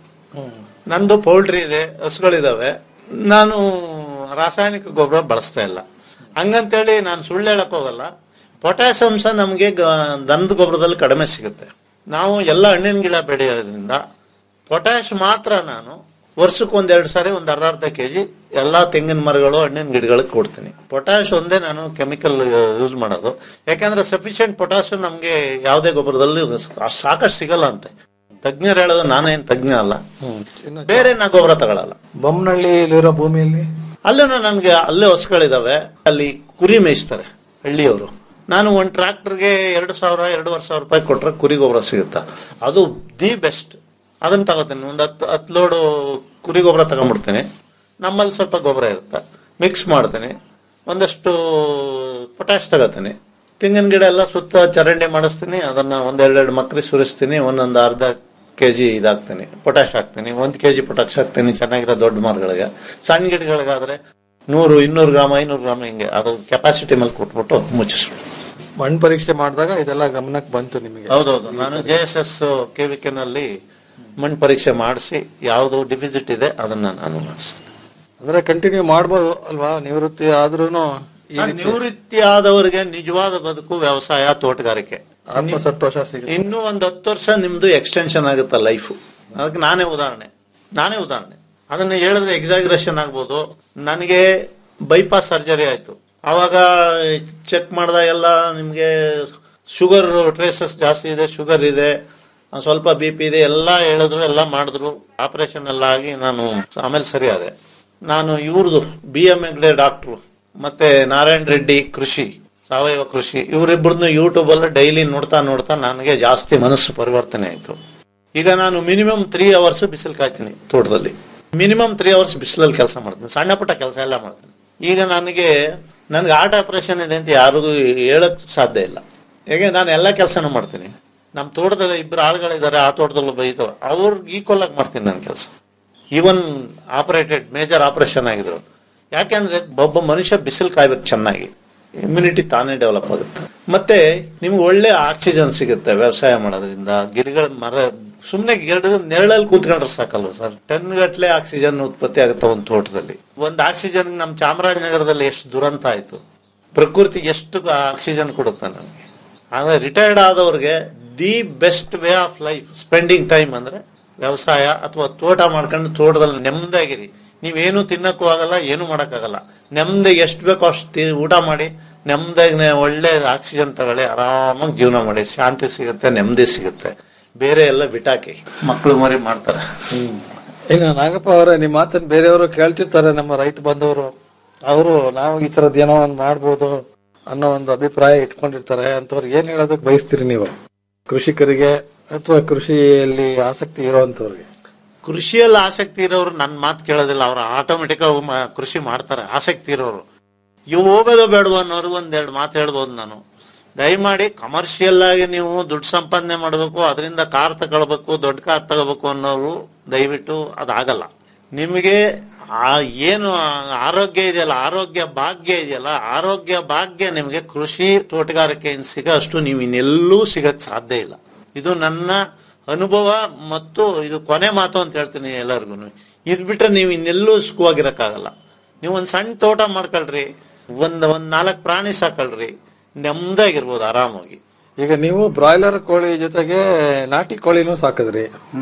ನಂದು ಪೌಲ್ಟ್ರಿ ಇದೆ ಹಸುಗಳಿದಾವೆ ನಾನು ರಾಸಾಯನಿಕ ಗೊಬ್ಬರ ಬಳಸ್ತಾ ಇಲ್ಲ ಹಂಗಂತೇಳಿ ನಾನು ಸುಳ್ಳು ಹೇಳಕ್ ಹೋಗಲ್ಲ ಪೊಟ್ಯಾಶ್ ಅಂಶ ನಮಗೆ ದನದ ಗೊಬ್ಬರದಲ್ಲಿ ಕಡಿಮೆ ಸಿಗುತ್ತೆ ನಾವು ಎಲ್ಲ ಹಣ್ಣಿನ ಗಿಡ ಬೆಳೆಯೋದ್ರಿಂದ ಪೊಟ್ಯಾಶ್ ಮಾತ್ರ ನಾನು ವರ್ಷಕ್ಕೆ ಒಂದೆರಡು ಸಾರಿ ಒಂದು ಅರ್ಧ ಅರ್ಧ ಕೆಜಿ ಎಲ್ಲಾ ತೆಂಗಿನ ಮರಗಳು ಹಣ್ಣಿನ ಗಿಡಗಳಿಗೆ ಕೊಡ್ತೀನಿ ಪೊಟ್ಯಾಶ್ ಒಂದೇ ನಾನು ಕೆಮಿಕಲ್ ಯೂಸ್ ಮಾಡೋದು ಯಾಕಂದ್ರೆ ಸಫಿಶಿಯಂಟ್ ಪೊಟ್ಯಾಶ್ ನಮ್ಗೆ ಯಾವುದೇ ಗೊಬ್ಬರದಲ್ಲಿ ಸಾಕಷ್ಟು ಸಿಗಲ್ಲ ಅಂತೆ ತಜ್ಞರು ಹೇಳೋದು ನಾನೇನ್ ತಜ್ಞ ಅಲ್ಲ ಬೇರೆ ನಾ ಗೊಬ್ಬರ ತಗೊಳಲ್ಲ ಬೊಮ್ಮನಹಳ್ಳಿಲಿರೋ ಭೂಮಿಯಲ್ಲಿ ಅಲ್ಲೂ ನನ್ಗೆ ಅಲ್ಲೇ ಹೊಸಗಳಿದಾವೆ ಅಲ್ಲಿ ಕುರಿ ಮೇಯಿಸ್ತಾರೆ ಹಳ್ಳಿಯವರು ನಾನು ಒಂದು ಟ್ರಾಕ್ಟರ್ಗೆ ಎರಡು ಸಾವಿರ ಎರಡೂವರೆ ಸಾವಿರ ರೂಪಾಯಿ ಕೊಟ್ರೆ ಕುರಿ ಗೊಬ್ಬರ ಸಿಗುತ್ತಾ ಅದು ದಿ ಬೆಸ್ಟ್ ಅದನ್ನ ತಗೋತೀನಿ ಒಂದು ಹತ್ತು ಹತ್ತು ಲೋಡು ಕುರಿ ಗೊಬ್ಬರ ತಗೊಂಡ್ಬಿಡ್ತೀನಿ ನಮ್ಮಲ್ಲಿ ಸ್ವಲ್ಪ ಗೊಬ್ಬರ ಇರುತ್ತೆ ಮಿಕ್ಸ್ ಮಾಡ್ತೀನಿ ಒಂದಷ್ಟು ಪೊಟ್ಯಾಶ್ ತಗೋತೀನಿ ತೆಂಗಿನ ಗಿಡ ಎಲ್ಲ ಸುತ್ತ ಚರಂಡಿ ಮಾಡಿಸ್ತೀನಿ ಅದನ್ನ ಒಂದೆರಡೆರಡು ಮಕ್ರಿ ಸುರಿಸ್ತೀನಿ ಒಂದೊಂದು ಅರ್ಧ ಕೆಜಿ ಇದಾಕ್ತೀನಿ ಪೊಟ್ಯಾಶ್ ಹಾಕ್ತೀನಿ ಒಂದು ಕೆಜಿ ಪೊಟ್ಯಾಶ್ ಹಾಕ್ತೀನಿ ಚೆನ್ನಾಗಿರೋ ದೊಡ್ಡ ಮರಗಳಿಗೆ ಸಣ್ಣ ಗಿಡಗಳಿಗಾದ್ರೆ ನೂರು ಇನ್ನೂರು ಗ್ರಾಮ್ ಐನೂರು ಗ್ರಾಮ್ ಹಿಂಗೆ ಅದು ಕೆಪಾಸಿಟಿ ಮೇಲೆ ಕೊಟ್ಬಿಟ್ಟು ಮುಚ್ಚಿಸ್ಬಿಟ್ಟು ಮಣ್ಣು ಪರೀಕ್ಷೆ ಮಾಡಿದಾಗ ಇದೆಲ್ಲ ಗಮನಕ್ಕೆ ಬಂತು ನಿಮಗೆ ಹೌದೌದು ನಾನು ಜೆ ಎಸ್ ಎಸ್ ಕೆವಿಕೆ ನಲ್ಲಿ ಮಣ್ಣು ಪರೀಕ್ಷೆ ಮಾಡಿಸಿ ಯಾವುದು ಡಿಫಿಸಿಟ್ ಇದೆ ಅದನ್ನ ನಾನು ಮಾಡಿಸ್ತೀನಿ ಅಂದ್ರೆ ಕಂಟಿನ್ಯೂ ಮಾಡ್ಬೋದು ಅಲ್ವಾ ನಿವೃತ್ತಿ ಆದ್ರೂನು ಈ ಸರ್, ರೀತಿ ನಿವೃತ್ತಿ ಆದವರಿಗೆ ನಿಜವಾದ ಬದುಕು ವ್ಯವಸಾಯ ತೋಟಗಾರಿಕೆ ಆತ್ಮಸಂತೋಷ ಸಿಗುತ್ತೆ ಇನ್ನೂ ಒಂದು ಹತ್ತು ವರ್ಷ ನಿಮ್ದು ಎಕ್ಸ್ಟೆನ್ಷನ್ ಆಗುತ್ತ ಲೈಫ್ ಅದಕ್ಕೆ ನಾನೇ ಉದಾಹರಣೆ ನಾನೇ ಉದಾಹರಣೆ ಅದನ್ನ ಹೇಳಿದ್ರೆ ಎಕ್ಸಾಗ್ರೇಷನ್ ಆಗ್ಬೋದು ನನಗೆ ಬೈಪಾಸ್ ಸರ್ಜರಿ ಆಯ್ತು ಅವಾಗ ಚೆಕ್ ಮಾಡಿದಾಗೆಲ್ಲ ನಿಮ್ಗೆ ಶುಗರ್ ಟ್ರೇಸಸ್ ಜಾಸ್ತಿ ಇದೆ ಶುಗರ್ ಇದೆ ಒಂದ್ ಸ್ವಲ್ಪ ಬಿ ಪಿ ಇದೆ ಎಲ್ಲ ಹೇಳಿದ್ರು ಎಲ್ಲ ಮಾಡಿದ್ರು ಆಪರೇಷನ್ ಎಲ್ಲ ಆಗಿ ನಾನು ಆಮೇಲೆ ಸರಿ ಆದೆ ನಾನು ಇವ್ರದ್ದು ಬಿ ಎಂ ಎಗ್ಡೆ ಡಾಕ್ಟ್ರು ಮತ್ತೆ ನಾರಾಯಣ್ ರೆಡ್ಡಿ ಕೃಷಿ ಸಾವಯವ ಕೃಷಿ ಇವರಿಬ್ಬರನ್ನು ಯೂಟ್ಯೂಬ್ ಅಲ್ಲಿ ಡೈಲಿ ನೋಡ್ತಾ ನೋಡ್ತಾ ನನಗೆ ಜಾಸ್ತಿ ಮನಸ್ಸು ಪರಿವರ್ತನೆ ಆಯ್ತು ಈಗ ನಾನು ಮಿನಿಮಮ್ ತ್ರೀ ಅವರ್ಸ್ ಬಿಸಿಲು ಕಾಯ್ತೀನಿ ತೋಟದಲ್ಲಿ ಮಿನಿಮಮ್ ತ್ರೀ ಅವರ್ಸ್ ಬಿಸಿಲಲ್ಲಿ ಕೆಲಸ ಮಾಡ್ತೀನಿ ಸಣ್ಣ ಪುಟ್ಟ ಕೆಲಸ ಎಲ್ಲ ಮಾಡ್ತೀನಿ ಈಗ ನನಗೆ ನನ್ಗೆ ಹಾರ್ಟ್ ಆಪರೇಷನ್ ಇದೆ ಅಂತ ಯಾರಿಗೂ ಹೇಳಕ್ ಸಾಧ್ಯ ಇಲ್ಲ ಹೇಗೆ ನಾನು ಎಲ್ಲ ಕೆಲಸನೂ ಮಾಡ್ತೀನಿ ನಮ್ಮ ತೋಟದಲ್ಲಿ ಇಬ್ಬರು ಆಳುಗಳಿದ್ದಾರೆ ಆ ತೋಟದಲ್ಲೂ ಬೈತು ಅವ್ರಿಗೆ ಈಕ್ವಲ್ ಆಗಿ ಮಾಡ್ತೀನಿ ನನ್ನ ಕೆಲಸ ಈವನ್ ಆಪರೇಟೆಡ್ ಮೇಜರ್ ಆಪರೇಷನ್ ಆಗಿದ್ರು ಯಾಕೆಂದ್ರೆ ಒಬ್ಬ ಮನುಷ್ಯ ಬಿಸಿಲು ಕಾಯ್ಬೇಕು ಚೆನ್ನಾಗಿ ಇಮ್ಯುನಿಟಿ ತಾನೇ ಡೆವಲಪ್ ಆಗುತ್ತೆ ಮತ್ತೆ ನಿಮ್ಗೆ ಒಳ್ಳೆ ಆಕ್ಸಿಜನ್ ಸಿಗುತ್ತೆ ವ್ಯವಸಾಯ ಮಾಡೋದ್ರಿಂದ ಗಿಡಗಳ ಮರ ಸುಮ್ನೆ ಗಿಡದ ನೆರಳಲ್ಲಿ ಕೂತ್ಕೊಂಡ್ರೆ ಸಾಕಲ್ವ ಸರ್ ಟನ್ ಗಟ್ಲೆ ಆಕ್ಸಿಜನ್ ಉತ್ಪತ್ತಿ ಆಗುತ್ತೆ ಒಂದು ತೋಟದಲ್ಲಿ ಒಂದು ಆಕ್ಸಿಜನ್ ನಮ್ಮ ಚಾಮರಾಜನಗರದಲ್ಲಿ ಎಷ್ಟು ದುರಂತ ಆಯ್ತು ಪ್ರಕೃತಿ ಎಷ್ಟು ಆಕ್ಸಿಜನ್ ಕೊಡುತ್ತೆ ನಮಗೆ ಆದ್ರೆ ರಿಟೈರ್ಡ್ ಆದವ್ರಿಗೆ the best way of life spending time ಅಂದ್ರೆ ವ್ಯವಸಾಯ ಅಥವಾ ತೋಟ ಮಾಡ್ಕೊಂಡು ತೋಟದಲ್ಲಿ ನೆಮ್ಮದಿಯಾಗಿರಿ ನೀವೇನು ತಿನ್ನಕ್ಕೂ ಆಗಲ್ಲ ಏನು ಮಾಡಕ್ಕಾಗಲ್ಲ ನೆಮ್ಮದಿ ಎಷ್ಟು ಬೇಕೋ ಅಷ್ಟು ತಿ- ಊಟ ಮಾಡಿ ನೆಮ್ಮದಿಯಾಗಿ ಒಳ್ಳೆ ಆಕ್ಸಿಜನ್ ತಗೊಳ್ಳಿ ಆರಾಮಾಗಿ ಜೀವನ ಮಾಡಿ ಶಾಂತಿ ಸಿಗುತ್ತೆ ನೆಮ್ಮದಿ ಸಿಗುತ್ತೆ ಬೇರೆ ಎಲ್ಲ ಬಿಟಾಕಿ ಮಕ್ಕಳು ಮರಿ ಮಾಡ್ತಾರೆ ಇನ್ನು ನಾಗಪ್ಪ ಅವರೇ ನಿಮ್ಮ ಮಾತನ್ನ ಬೇರೆಯವರು ಕೇಳ್ತಿರ್ತಾರೆ ನಮ್ಮ ರೈತ ಬಂದವರು ಅವರು ನಾವು ಈ ತರದ್ ಏನೋ ಒಂದ್ ಮಾಡ್ಬೋದು ಅನ್ನೋ ಒಂದು ಅಭಿಪ್ರಾಯ ಇಟ್ಕೊಂಡಿರ್ತಾರೆ ಅಂತವ್ರಿಗೆ ಏನ್ ಹೇಳೋದಕ್ಕೆ ಬಯಸ್ತೀರಿ ನೀವು ಕೃಷಿಕರಿಗೆ ಅಥವಾ ಕೃಷಿಯಲ್ಲಿ ಆಸಕ್ತಿ ಇರೋಂಥವ್ರಿಗೆ ಕೃಷಿಯಲ್ಲಿ ಆಸಕ್ತಿ ಇರೋರು ನನ್ನ ಮಾತು ಕೇಳೋದಿಲ್ಲ ಅವ್ರು ಆಟೋಮೆಟಿಕ್ ಕೃಷಿ ಮಾಡ್ತಾರೆ ಆಸಕ್ತಿ ಇರೋರು ಇವು ಹೋಗೋದು ಬೇಡವ ಅನ್ನೋರು ಒಂದೆರಡು ಮಾತು ಹೇಳ್ಬೋದು ನಾನು ದಯಮಾಡಿ ಕಮರ್ಷಿಯಲ್ ಆಗಿ ನೀವು ದುಡ್ಡು ಸಂಪಾದನೆ ಮಾಡಬೇಕು ಅದರಿಂದ ಕಾರ್ ತಗೊಳ್ಬೇಕು ದೊಡ್ಡ ಕಾರ್ ತಗೋಬೇಕು ಅನ್ನೋರು ದಯವಿಟ್ಟು ಅದಾಗಲ್ಲ ನಿಮಗೆ ಆ ಏನು ಆರೋಗ್ಯ ಇದೆಯಲ್ಲ ಆರೋಗ್ಯ ಭಾಗ್ಯ ಇದೆಯಲ್ಲ ಆರೋಗ್ಯ ಭಾಗ್ಯ ನಿಮಗೆ ಕೃಷಿ ತೋಟಗಾರಿಕೆಯಿಂದ ಸಿಗೋ ಅಷ್ಟು ನೀವು ಇನ್ನೆಲ್ಲೂ ಸಿಗಕ್ ಸಾಧ್ಯ ಇಲ್ಲ ಇದು ನನ್ನ ಅನುಭವ ಮತ್ತು ಇದು ಕೊನೆ ಮಾತು ಅಂತ ಹೇಳ್ತೀನಿ ಎಲ್ಲರಿಗೂ ಇದ್ ಬಿಟ್ರೆ ನೀವು ಇನ್ನೆಲ್ಲೂ ಸುಖವಾಗಿರಕ್ಕಾಗಲ್ಲ ನೀವು ಒಂದ್ ಸಣ್ಣ ತೋಟ ಮಾಡ್ಕೊಳ್ರಿ ಒಂದ್ ಒಂದ್ ನಾಲ್ಕು ಪ್ರಾಣಿ ಸಾಕಳ್ರಿ ನೆಮ್ಮದಾಗಿರ್ಬೋದು ಆರಾಮಾಗಿ ಈಗ ನೀವು ಬ್ರಾಯ್ಲರ್ ಕೋಳಿ ಜೊತೆಗೆ ನಾಟಿ ಕೋಳಿನೂ ಸಾಕಿದ್ರಿ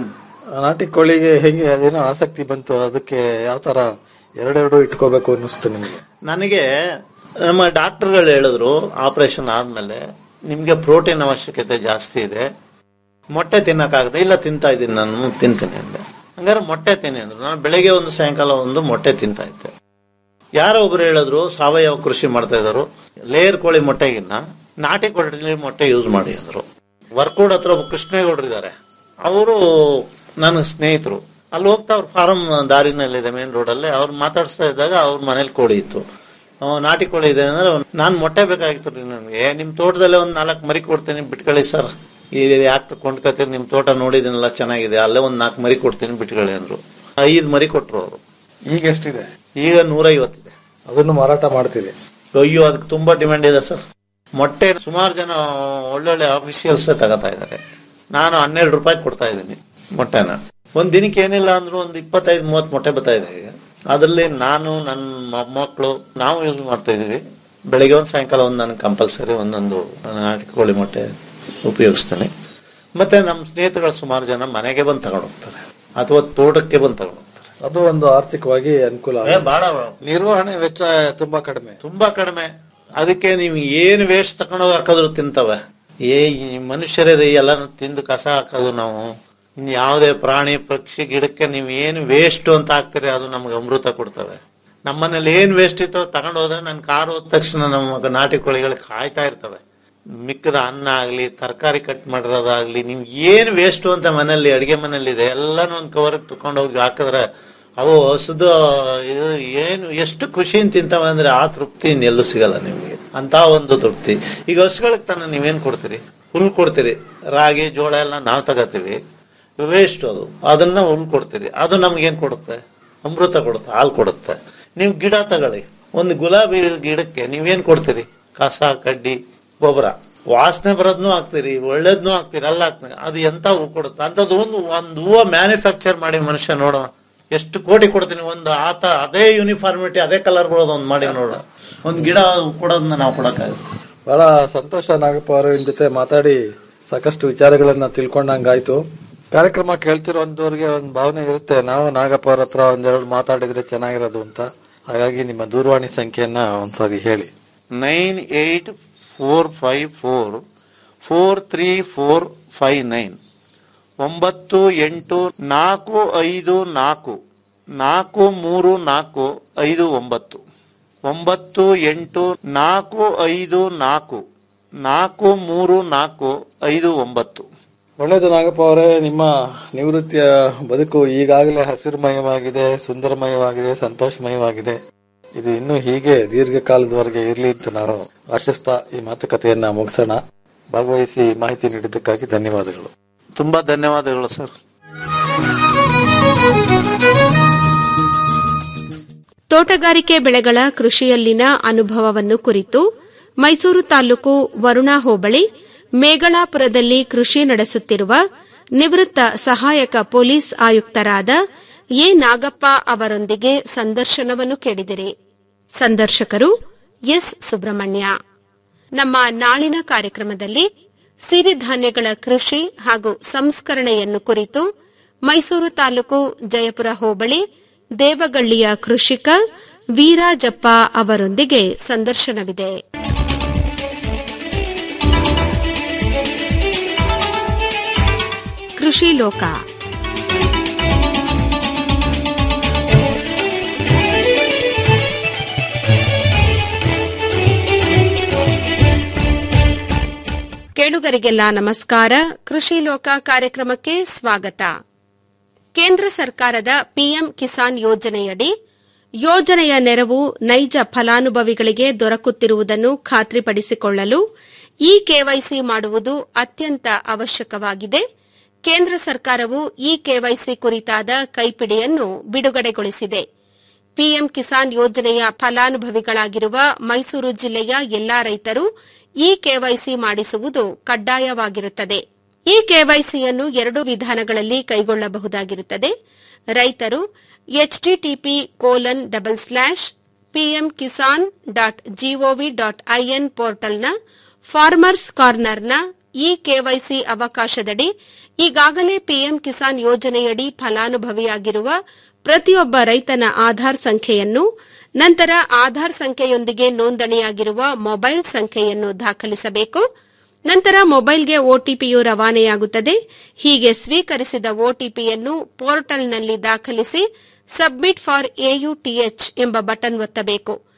ನಾಟಿ ಕೋಳಿಗೆ ಹೇಗೆ ಅದೇನೋ ಆಸಕ್ತಿ ಬಂತು ಅದಕ್ಕೆ ಯಾವ ತರ ಎರಡೆರಡು ಇಟ್ಕೋಬೇಕು ಅನ್ನಿಸ್ತು ನಿಮಗೆ ನನಗೆ ನಮ್ಮ ಡಾಕ್ಟರ್ಗಳು ಹೇಳಿದ್ರು ಆಪರೇಷನ್ ಆದ್ಮೇಲೆ ನಿಮ್ಗೆ ಪ್ರೋಟೀನ್ ಅವಶ್ಯಕತೆ ಜಾಸ್ತಿ ಇದೆ ಮೊಟ್ಟೆ ತಿನ್ನಕ್ಕಾಗದೆ ಇಲ್ಲ ತಿಂತಾ ಇದ್ದೀನಿ ನಾನು ತಿಂತೀನಿ ಅಂದೆ ಹಂಗಾರೆ ಮೊಟ್ಟೆ ತಿನ್ನಿ ಅಂದ್ರು ನಾನು ಬೆಳಗ್ಗೆ ಒಂದು ಸಾಯಂಕಾಲ ಒಂದು ಮೊಟ್ಟೆ ತಿಂತಾ ಇದ್ದೆ ಯಾರೋ ಒಬ್ರು ಹೇಳಿದ್ರು ಸಾವಯವ ಕೃಷಿ ಮಾಡ್ತಾ ಇದ್ರು ಲೇಯರ್ ಕೋಳಿ ಮೊಟ್ಟೆಗಿನ್ನ ನಾಟಿ ಕೋಳಿ ಮೊಟ್ಟೆ ಯೂಸ್ ಮಾಡಿ ಅಂದ್ರು ವರ್ಕೌಡ್ ಹತ್ರ ಒಬ್ಬ ಕೃಷ್ಣೇಗೌಡರಿದ್ದಾರೆ ಅವರು ನನ್ನ ಸ್ನೇಹಿತರು ಅಲ್ಲಿ ಹೋಗ್ತಾ ಅವ್ರ ಫಾರಂ ದಾರಿನಲ್ಲಿದೆ ಮೇನ್ ರೋಡ್ ಅಲ್ಲಿ ಅವ್ರು ಮಾತಾಡಿಸ್ತಾ ಇದ್ದಾಗ ಅವ್ರ ಮನೇಲಿ ಕೋಳಿ ಇತ್ತು ಆ, ನಾಟಿ ಕೋಳಿ ಇದೆ ಅಂದ್ರೆ ನಾನ್ ಮೊಟ್ಟೆ ಬೇಕಾಗಿತ್ತು ರೀ ನನಗೆ ನಿಮ್ ತೋಟದಲ್ಲೇ ಒಂದ್ ನಾಲ್ಕು ಮರಿ ಕೊಡ್ತೀನಿ ಬಿಟ್ಕೊಳ್ಳಿ ಸರ್ ಇಲ್ಲಿ ಯಾಕೆ ಕೊಂಡ್ಕೊತೀರಿ ನಿಮ್ ತೋಟ ನೋಡಿದಿನಲ್ಲ ಚೆನ್ನಾಗಿದೆ ಅಲ್ಲೇ ಒಂದ್ ನಾಲ್ಕು ಮರಿ ಕೊಡ್ತೀನಿ ಬಿಟ್ಕೊಳ್ಳಿ ಅಂದ್ರು ಐದ್ ಮರಿ ಕೊಟ್ರು ಅವರು ಈಗ ಎಷ್ಟಿದೆ ಈಗ ನೂರೈವತ್ತಿದೆ ಅದನ್ನು ಮಾರಾಟ ಮಾಡ್ತೀರಿ ಅಯ್ಯೋ ಅದಕ್ಕೆ ತುಂಬಾ ಡಿಮ್ಯಾಂಡ್ ಇದೆ ಸರ್ ಮೊಟ್ಟೆ ಸುಮಾರು ಜನ ಒಳ್ಳೊಳ್ಳೆ ಆಫೀಸಿಯಲ್ಸ್ ತಗೋತಾ ಇದ್ದಾರೆ ನಾನು ಹನ್ನೆರಡು ರೂಪಾಯಿ ಕೊಡ್ತಾ ಇದ್ದೀನಿ ಮೊಟ್ಟೆನ ಒಂದ್ ದಿನಕ್ಕೆ ಏನಿಲ್ಲ ಅಂದ್ರೂ ಒಂದು ಇಪ್ಪತ್ತೈದು ಮೂವತ್ತು ಮೊಟ್ಟೆ ಬರ್ತಾ ಇದೆ ಈಗ ಅದ್ರಲ್ಲಿ ನಾನು ನನ್ನ ಮೊಮ್ಮಕ್ಕಳು ನಾವು ಯೂಸ್ ಮಾಡ್ತಾ ಇದೀವಿ ಬೆಳಿಗ್ಗೆ ಒಂದು ಸಾಯಂಕಾಲ ಒಂದು ನನಗೆ ಕಂಪಲ್ಸರಿ ಒಂದೊಂದು ನಾಟಿ ಕೋಳಿ ಮೊಟ್ಟೆ ಉಪಯೋಗಿಸ್ತೀನಿ ಮತ್ತೆ ನಮ್ಮ ಸ್ನೇಹಿತರುಗಳು ಸುಮಾರು ಜನ ಮನೆಗೆ ಬಂದು ತಗೊಂಡು ಹೋಗ್ತಾರೆ ಅಥವಾ ತೋಟಕ್ಕೆ ಬಂದು ತಗೊಂಡು ಹೋಗ್ತಾರೆ ಅದು ಒಂದು ಆರ್ಥಿಕವಾಗಿ ಅನುಕೂಲ ಏ, ಬಹಳ ನಿರ್ವಹಣೆ ವೆಚ್ಚ ತುಂಬಾ ಕಡಿಮೆ ತುಂಬಾ ಕಡಿಮೆ ಅದಕ್ಕೆ ನೀವು ಏನು ವೇಸ್ಟ್ ತಗೊಂಡೋಗಿ ಹಾಕಿದ್ರು ತಿಂತವೆ ಏ ಈ ಮನುಷ್ಯರೇ ರೀ ಎಲ್ಲ ತಿಂದು ಕಸ ಹಾಕೋದು ನಾವು ಇನ್ ಯಾವುದೇ ಪ್ರಾಣಿ ಪಕ್ಷಿ ಗಿಡಕ್ಕೆ ನೀವು ಏನು ವೇಸ್ಟ್ ಅಂತ ಹಾಕ್ತೀರಿ ಅದು ನಮ್ಗೆ ಅಮೃತ ಕೊಡ್ತವೆ ನಮ್ಮನೇಲಿ ಏನ್ ವೇಸ್ಟ್ ಇತ್ತೋ ತಗೊಂಡು ಹೋದ್ರೆ ನನ್ ಕಾರ್ ಹೋದ ತಕ್ಷಣ ನಮ್ಮ ನಾಟಿ ಕೋಳಿಗಳು ಕಾಯ್ತಾ ಇರ್ತವೆ ಮಿಕ್ಕದ ಅನ್ನ ಆಗ್ಲಿ ತರಕಾರಿ ಕಟ್ ಮಾಡಿರೋದಾಗ್ಲಿ ನೀವು ಏನ್ ವೇಸ್ಟ್ ಅಂತ ಮನೇಲಿ ಅಡಿಗೆ ಮನೇಲಿ ಇದೆ ಎಲ್ಲಾನು ಒಂದ್ ಕವರ್ ತಗೊಂಡು ಹೋಗಿ ಹಾಕಿದ್ರೆ ಅವು ಹಸುದು ಇದು ಏನು ಎಷ್ಟು ಖುಷಿಯಿಂದ ತಿಂತವೆ ಅಂದ್ರೆ ಆ ತೃಪ್ತಿ ಇನ್ನೆಲ್ಲೂ ಸಿಗಲ್ಲ ನಿಮ್ಗೆ ಅಂತ ಒಂದು ತೃಪ್ತಿ ಈಗ ಹಸುಗಳಿಗೆ ತಾನೆ ನೀವೇನ್ ಕೊಡ್ತೀರಿ ಹುಲ್ ಕೊಡ್ತೀರಿ ರಾಗಿ ಜೋಳ ಎಲ್ಲ ನಾವು ತಗೋತೀವಿ ವೇಸ್ಟ್ ಅದು ಅದನ್ನ ಹುಲ್ ಕೊಡ್ತೀರಿ ಅದು ನಮ್ಗೇನ್ ಕೊಡುತ್ತೆ ಅಮೃತ ಕೊಡುತ್ತೆ ಹಾಲು ಕೊಡುತ್ತೆ ನೀವು ಗಿಡ ತಗೊಳ್ಳಿ ಒಂದು ಗುಲಾಬಿ ಗಿಡಕ್ಕೆ ನೀವೇನ್ ಕೊಡ್ತೀರಿ ಕಸ ಕಡ್ಡಿ ಗೊಬ್ಬರ ವಾಸನೆ ಬರೋದ್ನು ಹಾಕ್ತೀರಿ ಒಳ್ಳೇದ್ನು ಹಾಕ್ತೀರಿ ಎಲ್ಲ ಹಾಕ್ತೀರಿ ಅದು ಎಂತ ಹೂ ಕೊಡುತ್ತೆ ಅಂತದ್ದು ಒಂದು ಒಂದು ಹೂವು ಮ್ಯಾನುಫ್ಯಾಕ್ಚರ್ ಮಾಡಿ ಮನುಷ್ಯ ನೋಡೋ ಎಷ್ಟು ಕೋಟಿ ಕೊಡ್ತೀನಿ ಒಂದು ಆತ ಅದೇ ಯೂನಿಫಾರ್ಮಿಟಿ ಅದೇ ಕಲರ್ ಬರೋದು ಒಂದು ಮಾಡಿ ನೋಡೋಣ ಒಂದು ಗಿಡ ಕೊಡೋದನ್ನ ನಾವು ಕೊಡಕ್ಕಾಗುತ್ತೆ ಬಹಳ ಸಂತೋಷ ನಾಗಪ್ಪ ಅವರ ಜೊತೆ ಮಾತಾಡಿ ಸಾಕಷ್ಟು ವಿಚಾರಗಳನ್ನ ತಿಳ್ಕೊಂಡಂಗಾಯ್ತು ಕಾರ್ಯಕ್ರಮ ಕೇಳ್ತಿರೋಂಥವ್ರಿಗೆ ಒಂದು ಭಾವನೆ ಇರುತ್ತೆ ನಾವು ನಾಗಪ್ಪ ಅವ್ರ ಹತ್ರ ಒಂದೆರಡು ಮಾತಾಡಿದ್ರೆ ಚೆನ್ನಾಗಿರೋದು ಅಂತ ಹಾಗಾಗಿ ನಿಮ್ಮ ದೂರವಾಣಿ ಸಂಖ್ಯೆಯನ್ನ ಒಂದ್ಸರಿ ಹೇಳಿ nine eight four five four four three four five nine ಒಂಬತ್ತು ಎಂಟು ನಾಲ್ಕು ಐದು ನಾಲ್ಕು ನಾಲ್ಕು ಮೂರು ನಾಲ್ಕು ಐದು ಒಂಬತ್ತು ಒಂಬತ್ತು ಎಂಟು ನಾಲ್ಕು ಐದು ನಾಲ್ಕು ನಾಲ್ಕು ಮೂರು ನಾಲ್ಕು ಐದು ಒಂಬತ್ತು ಒಳ್ಳೇದು ನಾಗಪ್ಪ ಅವರೇ ನಿಮ್ಮ ನಿವೃತ್ತಿಯ ಬದುಕು ಈಗಾಗಲೇ ಹಸಿರುಮಯವಾಗಿದೆ ಸುಂದರಮಯವಾಗಿದೆ ಸಂತೋಷಮಯವಾಗಿದೆ ಇದು ಇನ್ನೂ ಹೀಗೆ ದೀರ್ಘಕಾಲದವರೆಗೆ ಇರಲಿ ಅಂತ ನಾನು ಆಶಿಸ್ತಾ ಈ ಮಾತುಕತೆಯನ್ನ ಮುಗಿಸೋಣ ಭಾಗವಹಿಸಿ ಮಾಹಿತಿ ನೀಡಿದ್ದಕ್ಕಾಗಿ ಧನ್ಯವಾದಗಳು ತುಂಬಾ ಧನ್ಯವಾದಗಳು ಸರ್ ತೋಟಗಾರಿಕೆ ಬೆಳೆಗಳ ಕೃಷಿಯಲ್ಲಿನ ಅನುಭವವನ್ನು ಕುರಿತು ಮೈಸೂರು ತಾಲೂಕು ವರುಣಾ ಹೋಬಳಿ ಮೇಗಳಾಪುರದಲ್ಲಿ ಕೃಷಿ ನಡೆಸುತ್ತಿರುವ ನಿವೃತ್ತ ಸಹಾಯಕ ಪೊಲೀಸ್ ಆಯುಕ್ತರಾದ ಎ ನಾಗಪ್ಪ ಅವರೊಂದಿಗೆ ಸಂದರ್ಶನವನ್ನು ಕೇಳಿದಿರಿ ಸಂದರ್ಶಕರು ಎಸ್ ಸುಬ್ರಹ್ಮಣ್ಯ ನಮ್ಮ ನಾಳಿನ ಕಾರ್ಯಕ್ರಮದಲ್ಲಿ ಸಿರಿಧಾನ್ಯಗಳ ಕೃಷಿ ಹಾಗೂ ಸಂಸ್ಕರಣೆಯನ್ನು ಕುರಿತು ಮೈಸೂರು ತಾಲೂಕು ಜಯಪುರ ಹೋಬಳಿ ದೇವಗಳ್ಳಿಯ ಕೃಷಿಕ ವೀರಾಜಪ್ಪ ಅವರೊಂದಿಗೆ ಸಂದರ್ಶನವಿದೆ ಕೃಷಿ ಲೋಕ ಕೇಳುಗರಿಗೆಲ್ಲ ನಮಸ್ಕಾರ ಕೃಷಿ ಲೋಕ ಕಾರ್ಯಕ್ರಮಕ್ಕೆ ಸ್ವಾಗತ ಕೇಂದ್ರ ಸರ್ಕಾರದ ಪಿಎಂ ಕಿಸಾನ್ ಯೋಜನೆಯಡಿ ಯೋಜನೆಯ ನೆರವು ನೈಜ ಫಲಾನುಭವಿಗಳಿಗೆ ದೊರಕುತ್ತಿರುವುದನ್ನು ಖಾತ್ರಿಪಡಿಸಿಕೊಳ್ಳಲು ಇ ಕೆವೈಸಿ ಮಾಡುವುದು ಅತ್ಯಂತ ಅವಶ್ಯಕವಾಗಿದೆ ಕೇಂದ್ರ ಸರ್ಕಾರವು ಇ ಕೆವೈಸಿ ಕುರಿತಾದ ಕೈಪಿಡಿಯನ್ನು ಬಿಡುಗಡೆಗೊಳಿಸಿದೆ ಪಿಎಂ ಕಿಸಾನ್ ಯೋಜನೆಯ ಫಲಾನುಭವಿಗಳಾಗಿರುವ ಮೈಸೂರು ಜಿಲ್ಲೆಯ ಎಲ್ಲಾ ರೈತರು ಇ ಕೆವೈಸಿ ಮಾಡಿಸುವುದು ಕಡ್ಡಾಯವಾಗಿರುತ್ತದೆ ಈ ಕೆವೈಸಿಯನ್ನು ಎರಡು ವಿಧಾನಗಳಲ್ಲಿ ಕೈಗೊಳ್ಳಬಹುದಾಗಿರುತ್ತದೆ ರೈತರು HTTP colon double slash PM Kisan dot GOV dot IN ಪೋರ್ಟಲ್ನ ಫಾರ್ಮರ್ಸ್ ಕಾರ್ನರ್ನ ಇ ಕೆವೈಸಿ ಅವಕಾಶದಡಿ ಈಗಾಗಲೇ ಪಿಎಂ ಕಿಸಾನ್ ಯೋಜನೆಯಡಿ ಫಲಾನುಭವಿಯಾಗಿರುವ ಪ್ರತಿಯೊಬ್ಬ ರೈತನ ಆಧಾರ್ ಸಂಖ್ಯೆಯನ್ನು ನಂತರ ಆಧಾರ್ ಸಂಖ್ಯೆಯೊಂದಿಗೆ ನೋಂದಣಿಯಾಗಿರುವ ಮೊಬೈಲ್ ಸಂಖ್ಯೆಯನ್ನು ದಾಖಲಿಸಬೇಕು ನಂತರ ಮೊಬೈಲ್ಗೆ ಒಟಿಪಿಯು ರವಾನೆಯಾಗುತ್ತದೆ ಹೀಗೆ ಸ್ವೀಕರಿಸಿದ ಒಟಿಪಿಯನ್ನು ಪೋರ್ಟಲ್ನಲ್ಲಿ ದಾಖಲಿಸಿ ಸಬ್ಮಿಟ್ ಫಾರ್ ಎಯುಟಿಎಚ್ ಎಂಬ ಬಟನ್ ಒತ್ತಬೇಕು